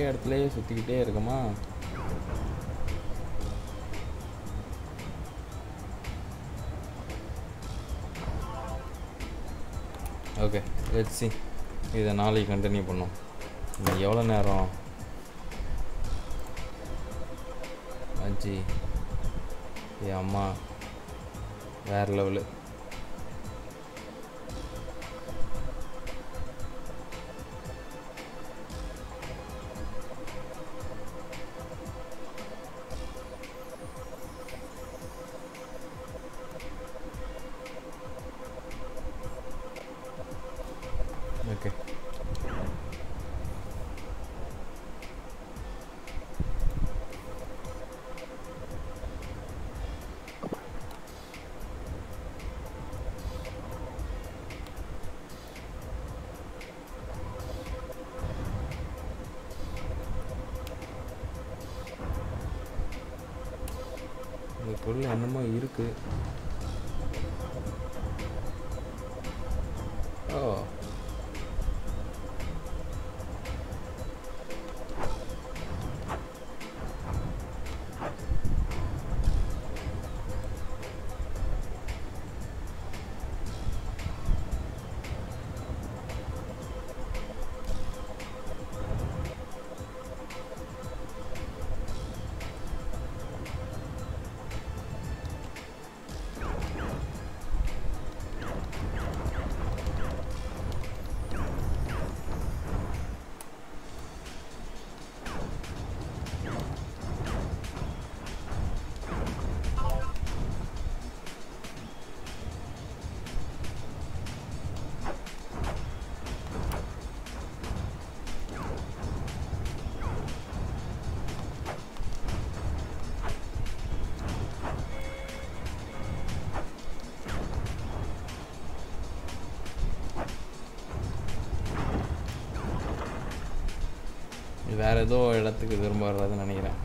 இடத்துலயே சுற்றிக்கிட்டே இருக்குமா ஓகே லெட்ஸ் சி இதை நாளைக்கு கண்டினியூ பண்ணோம் இன்னும் எவ்வளோ நேரம் அஜி என் அம்மா வேறு லெவலு ஓகே இதுக்குள்ள என்னமோ இருக்கு ஓ இது வேற ஏதோ இடத்துக்கு திரும்ப வர்றதுன்னு நினைக்கிறேன்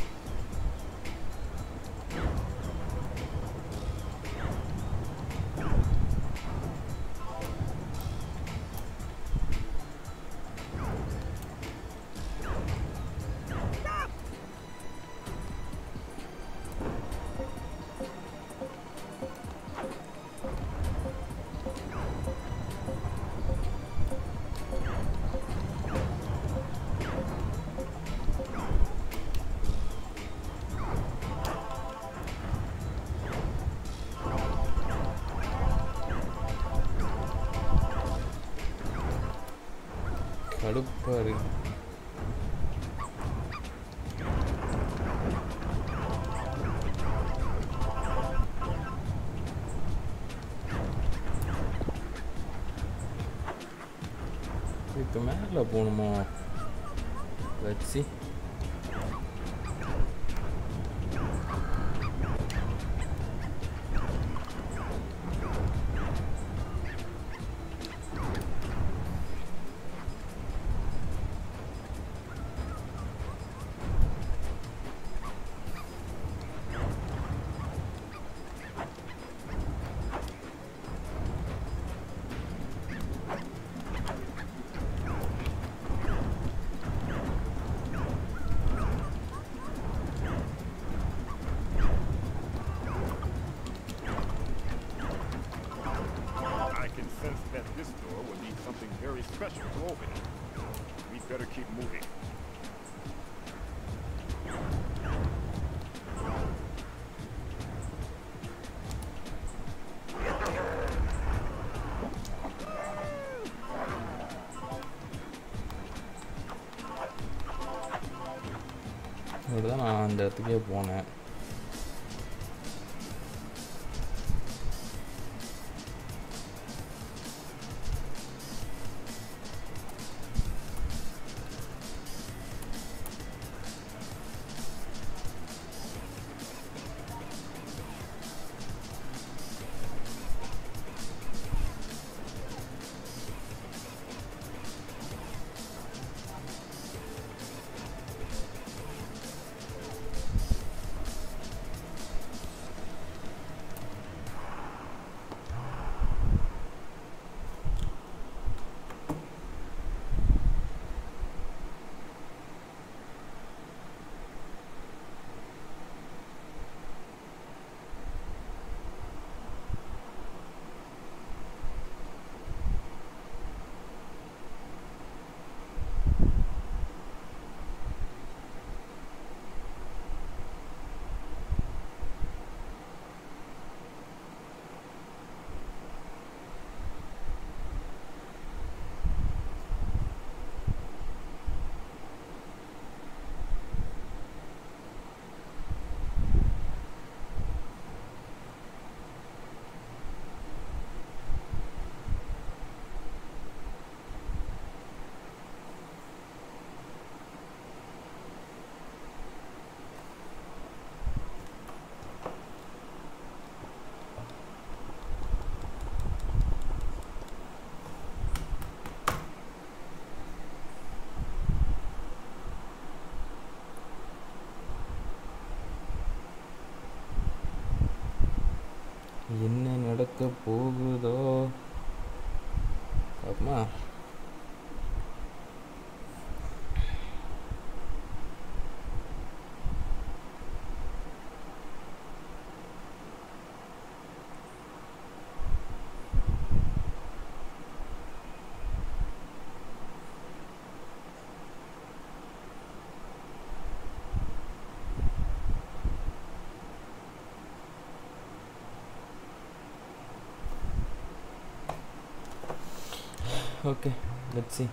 கடுப்பா இருக்கு இதுக்கு மேலே போகணுமோ வச்சு
I can sense that this door will need something very special to open it. We'd better keep moving.
இப்படி தான் நான் அந்த இடத்துக்கே போனேன் நடக்க போகுதோ அம்மா Okay, let's see.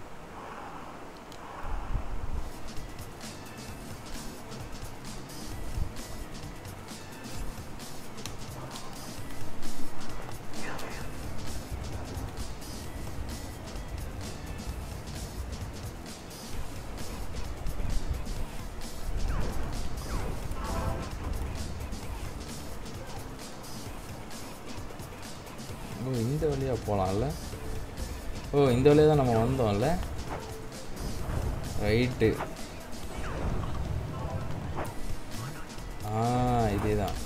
ஓ இந்த வழியாக போகலாம்ல ஓ இந்த வழியாக தான் நம்ம வந்தோம்ல ரைட்டு ஆ இதே தான்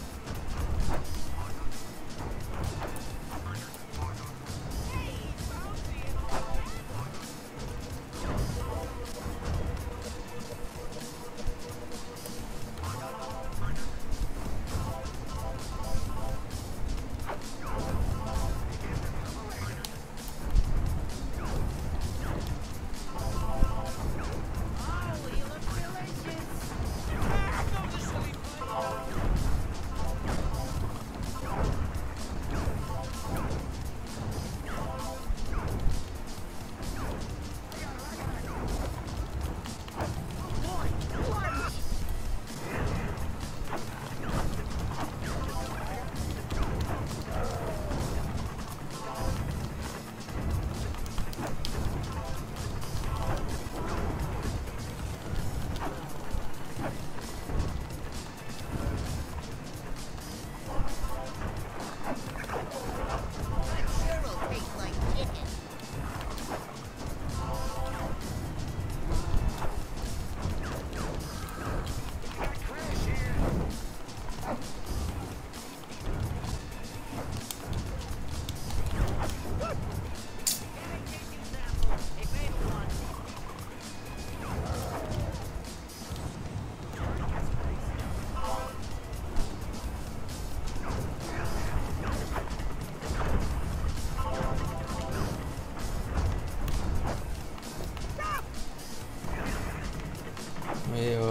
ஐயோ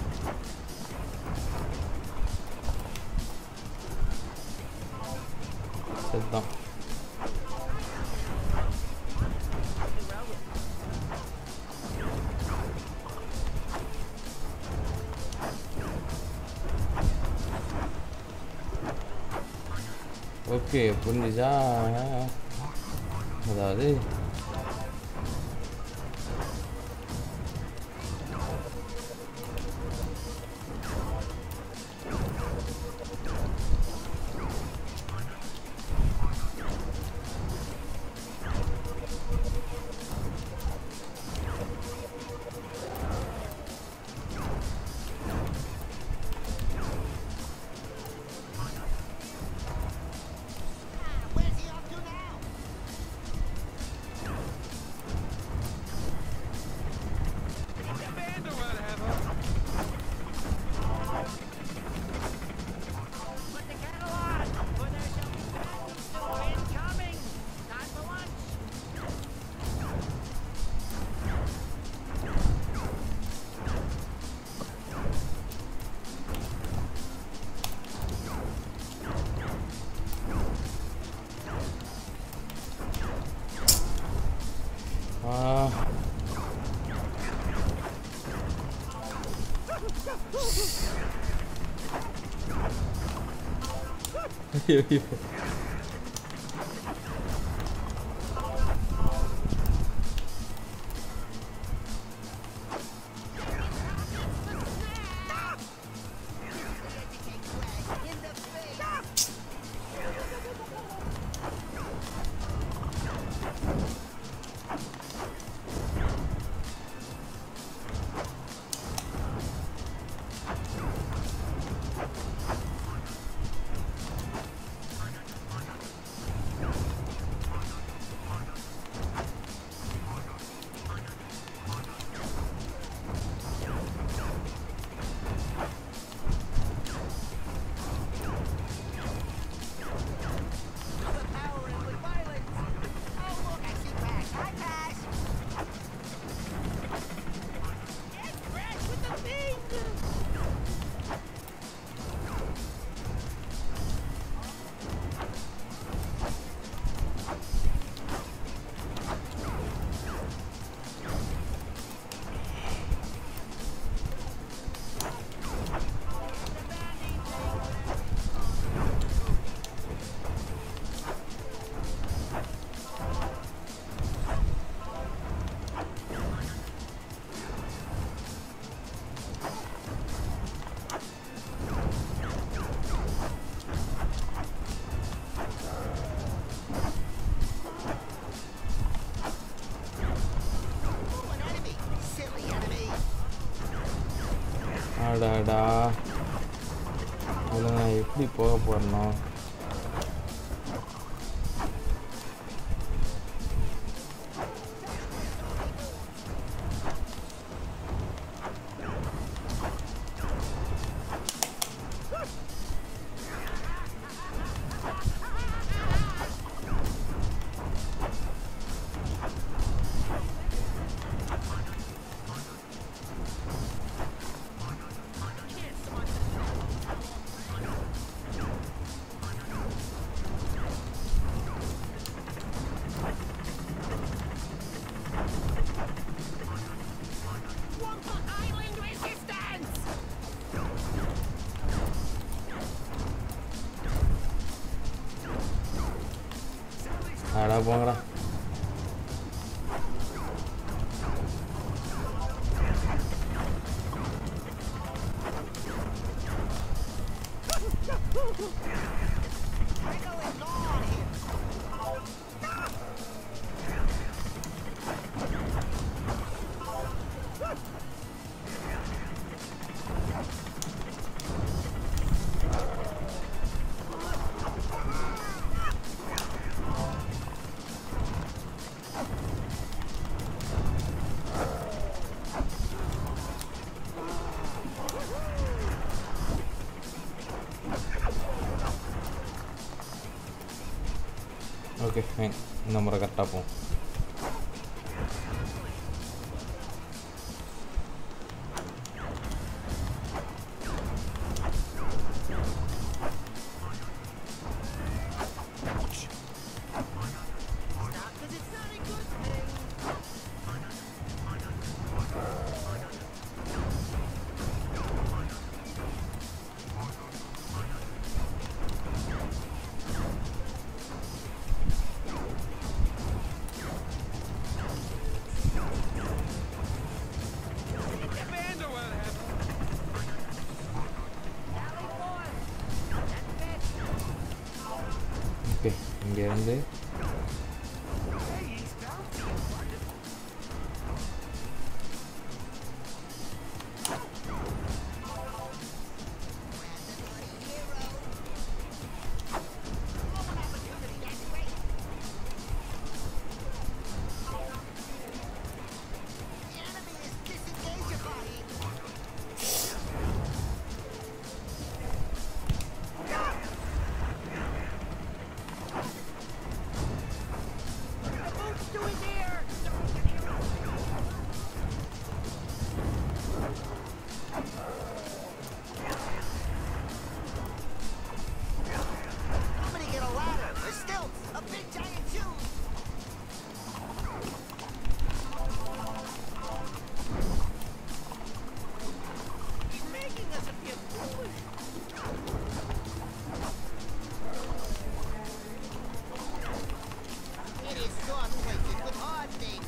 செத்தான் ஓகே புரிஞ்சுச்சா அதாவது
Put the kettle on, for there shall be dragon stew incoming. Time for lunch.
ஆ ஐயோ அடாடா இதில் நான் எப்படி போக போறேனோ
Island resistance!
அடா போங்கடா ஓகே ஃபைன் இந்த முறை கரெக்டாக போகும் ஓகே இங்கேருந்து
Somebody get a ladder, a stilts, a big giant shoes. He's making us appear foolish. It is soft places with hard things.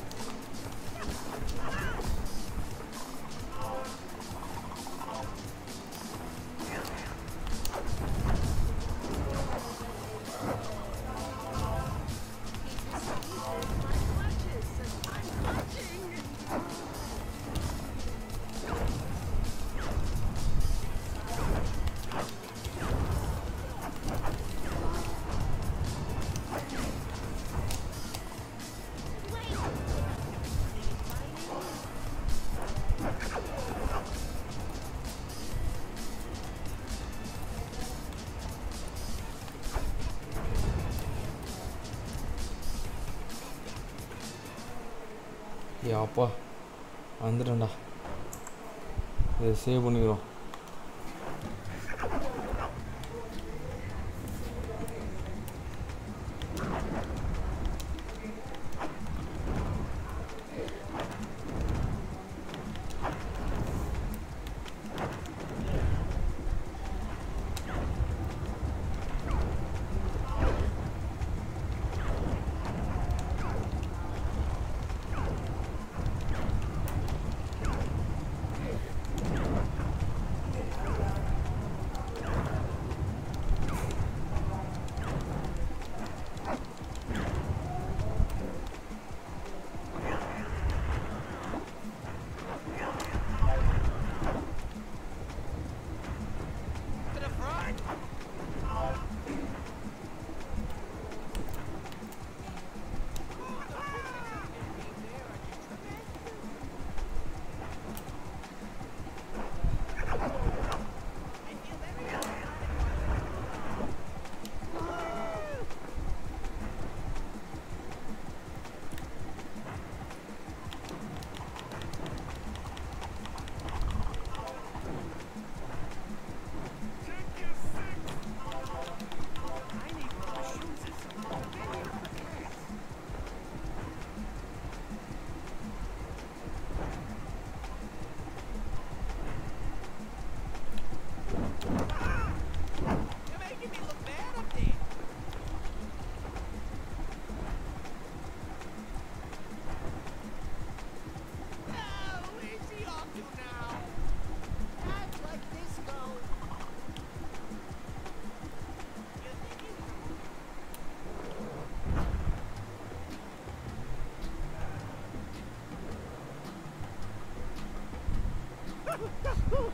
ஏ அப்பா வந்துட்டேன்டா இதை சேவ் பண்ணிக்கிறோம்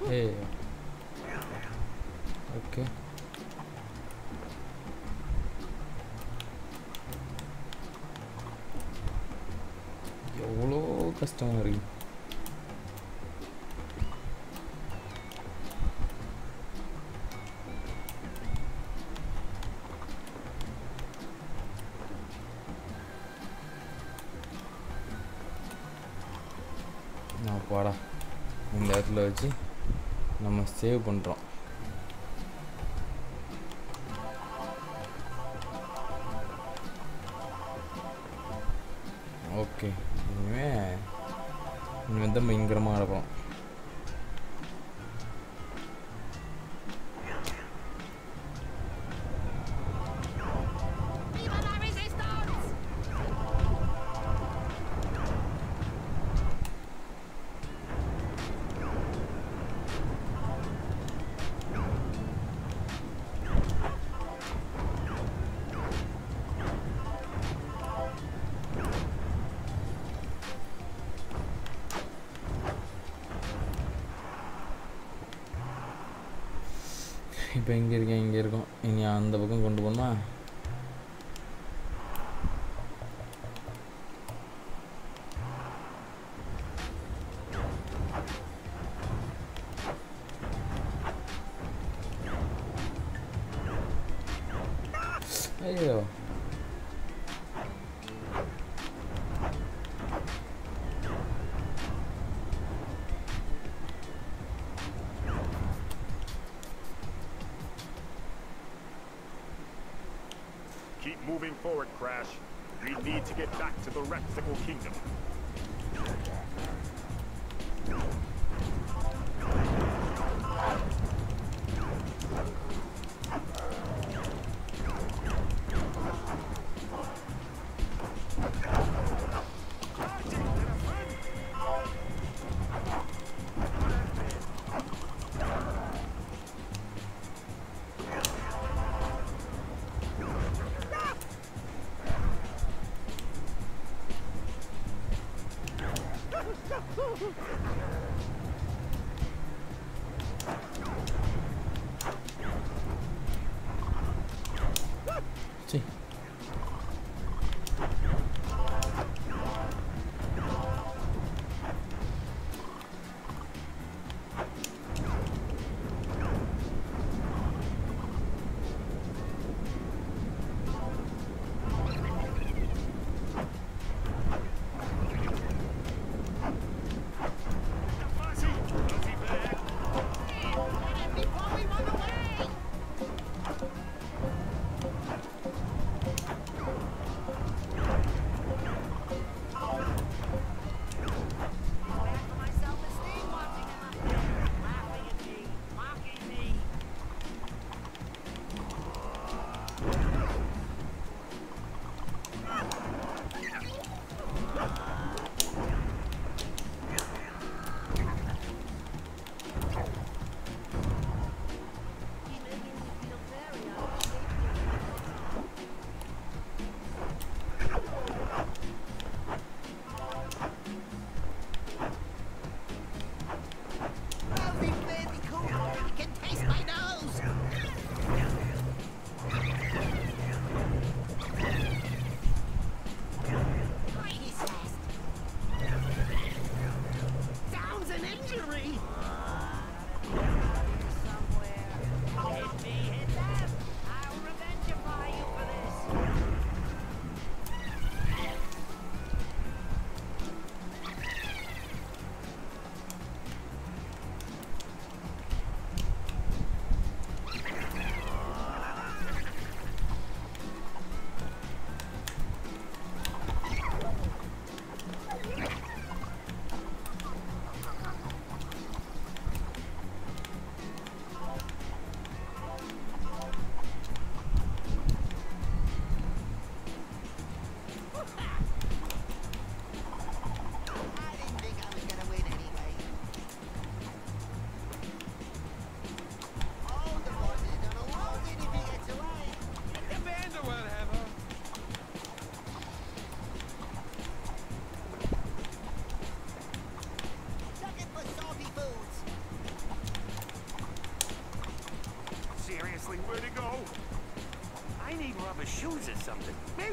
ஏய் ஓகே எவ்வளோ கஷ்டமாக இருக்கு நான் பாடா இந்த இடத்துல வச்சு நம்ம சேவ் பண்ணுறோம் ஓகே இனிமே இனிமே தான் பயங்கரமாக இருக்கும்
Viva la resistance!
இப்போ இங்கே இருக்கேன் இங்கே இருக்கோம் இனி அந்த பக்கம் கொண்டு போகணுமா ஐயோ
Keep moving forward, Crash. We need to get back to the Rexical Kingdom.
சி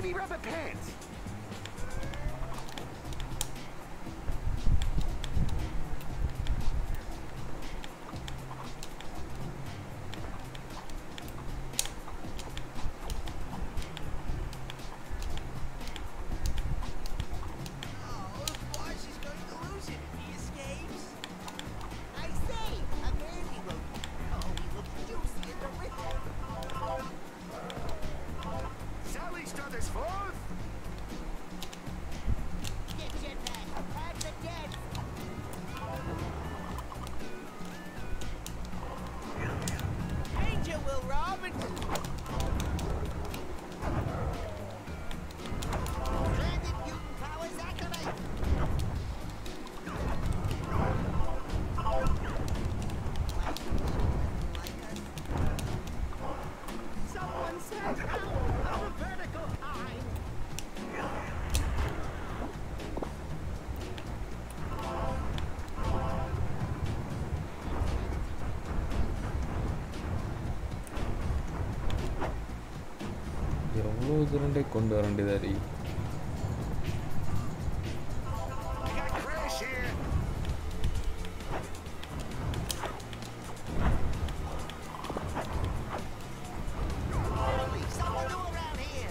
dirty rubber pants.
Oh, boy, she's going to lose him if he escapes.
I say, a candy rope. Oh, he looks juicy and delicious.
Sally Struthers forth.
Get jetpack. Pack the jet.
Danger, Will Robinson.
Stranded mutant powers activate.
Someone said owl of a vertical kind.
எவ்வளோ தூரண்டே கொண்டு வர வேண்டியதா இருக்கு
We got Crash here.
Holy, something new around here.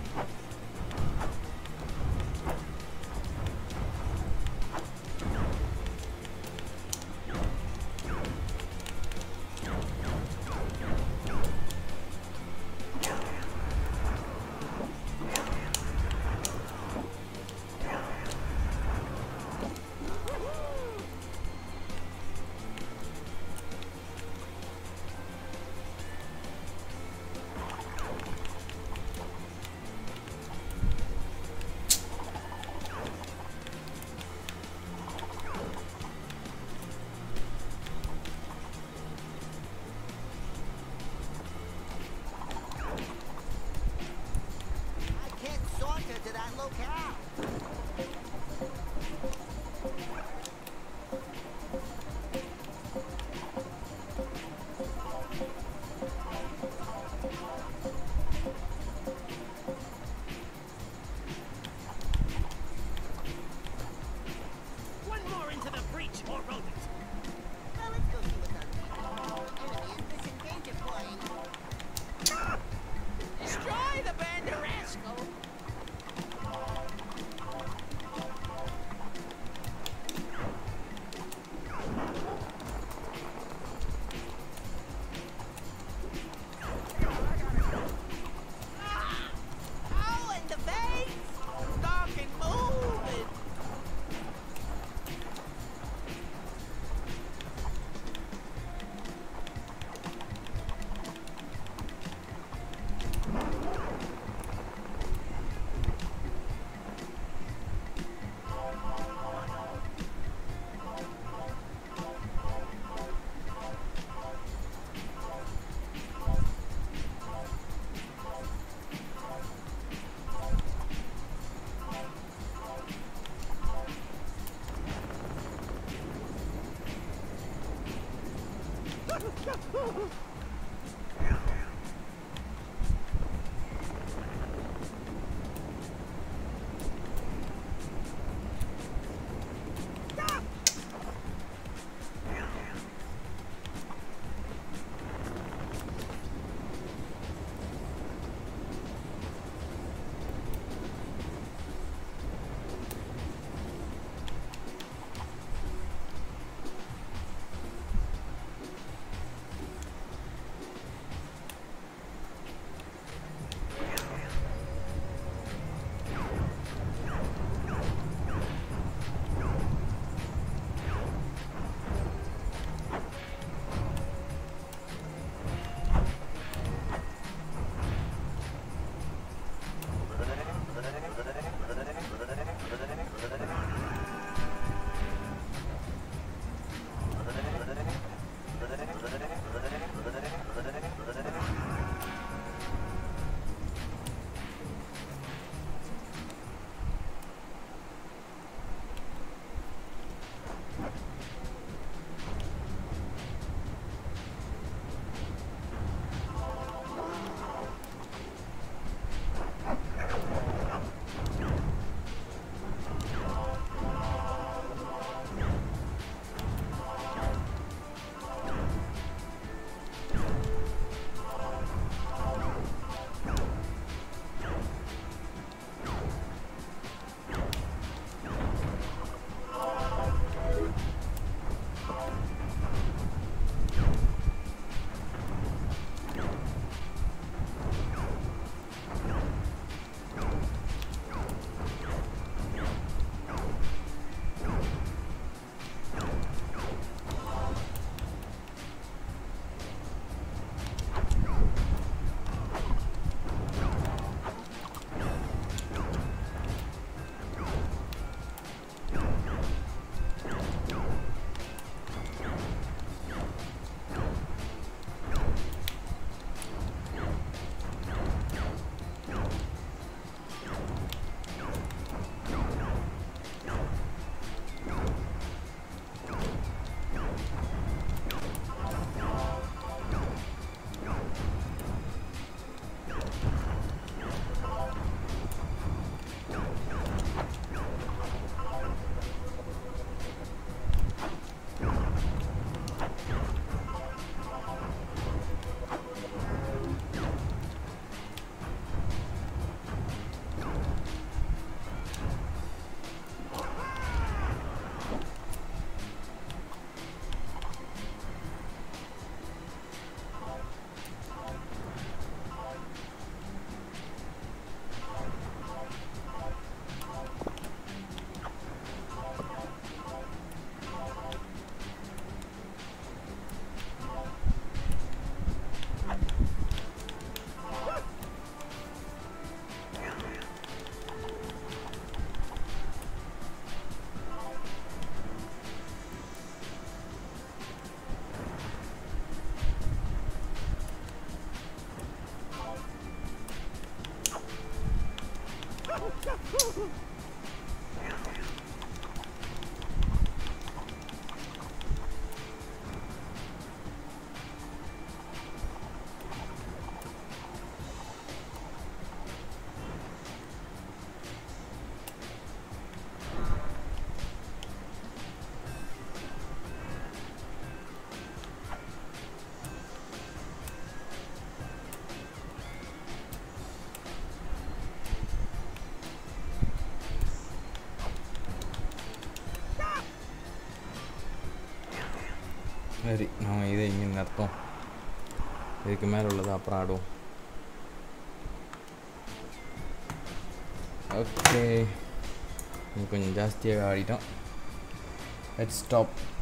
I can't saunter to that locale.
One more into the breach, or rodent.
Well, let's go see what's on Enemy is disengage point.
Destroy the Banderesco. Ah! Oh, and the veins! Dark and moving!
சரி நம்ம இதை இங்கே நிறுத்தோம் இதுக்கு மேலே உள்ளதை அப்புறம் ஆடுவோம் okay கொஞ்சம் ஜாஸ்தியாக ஆடிட்டோம் லெட் ஸ்டாப்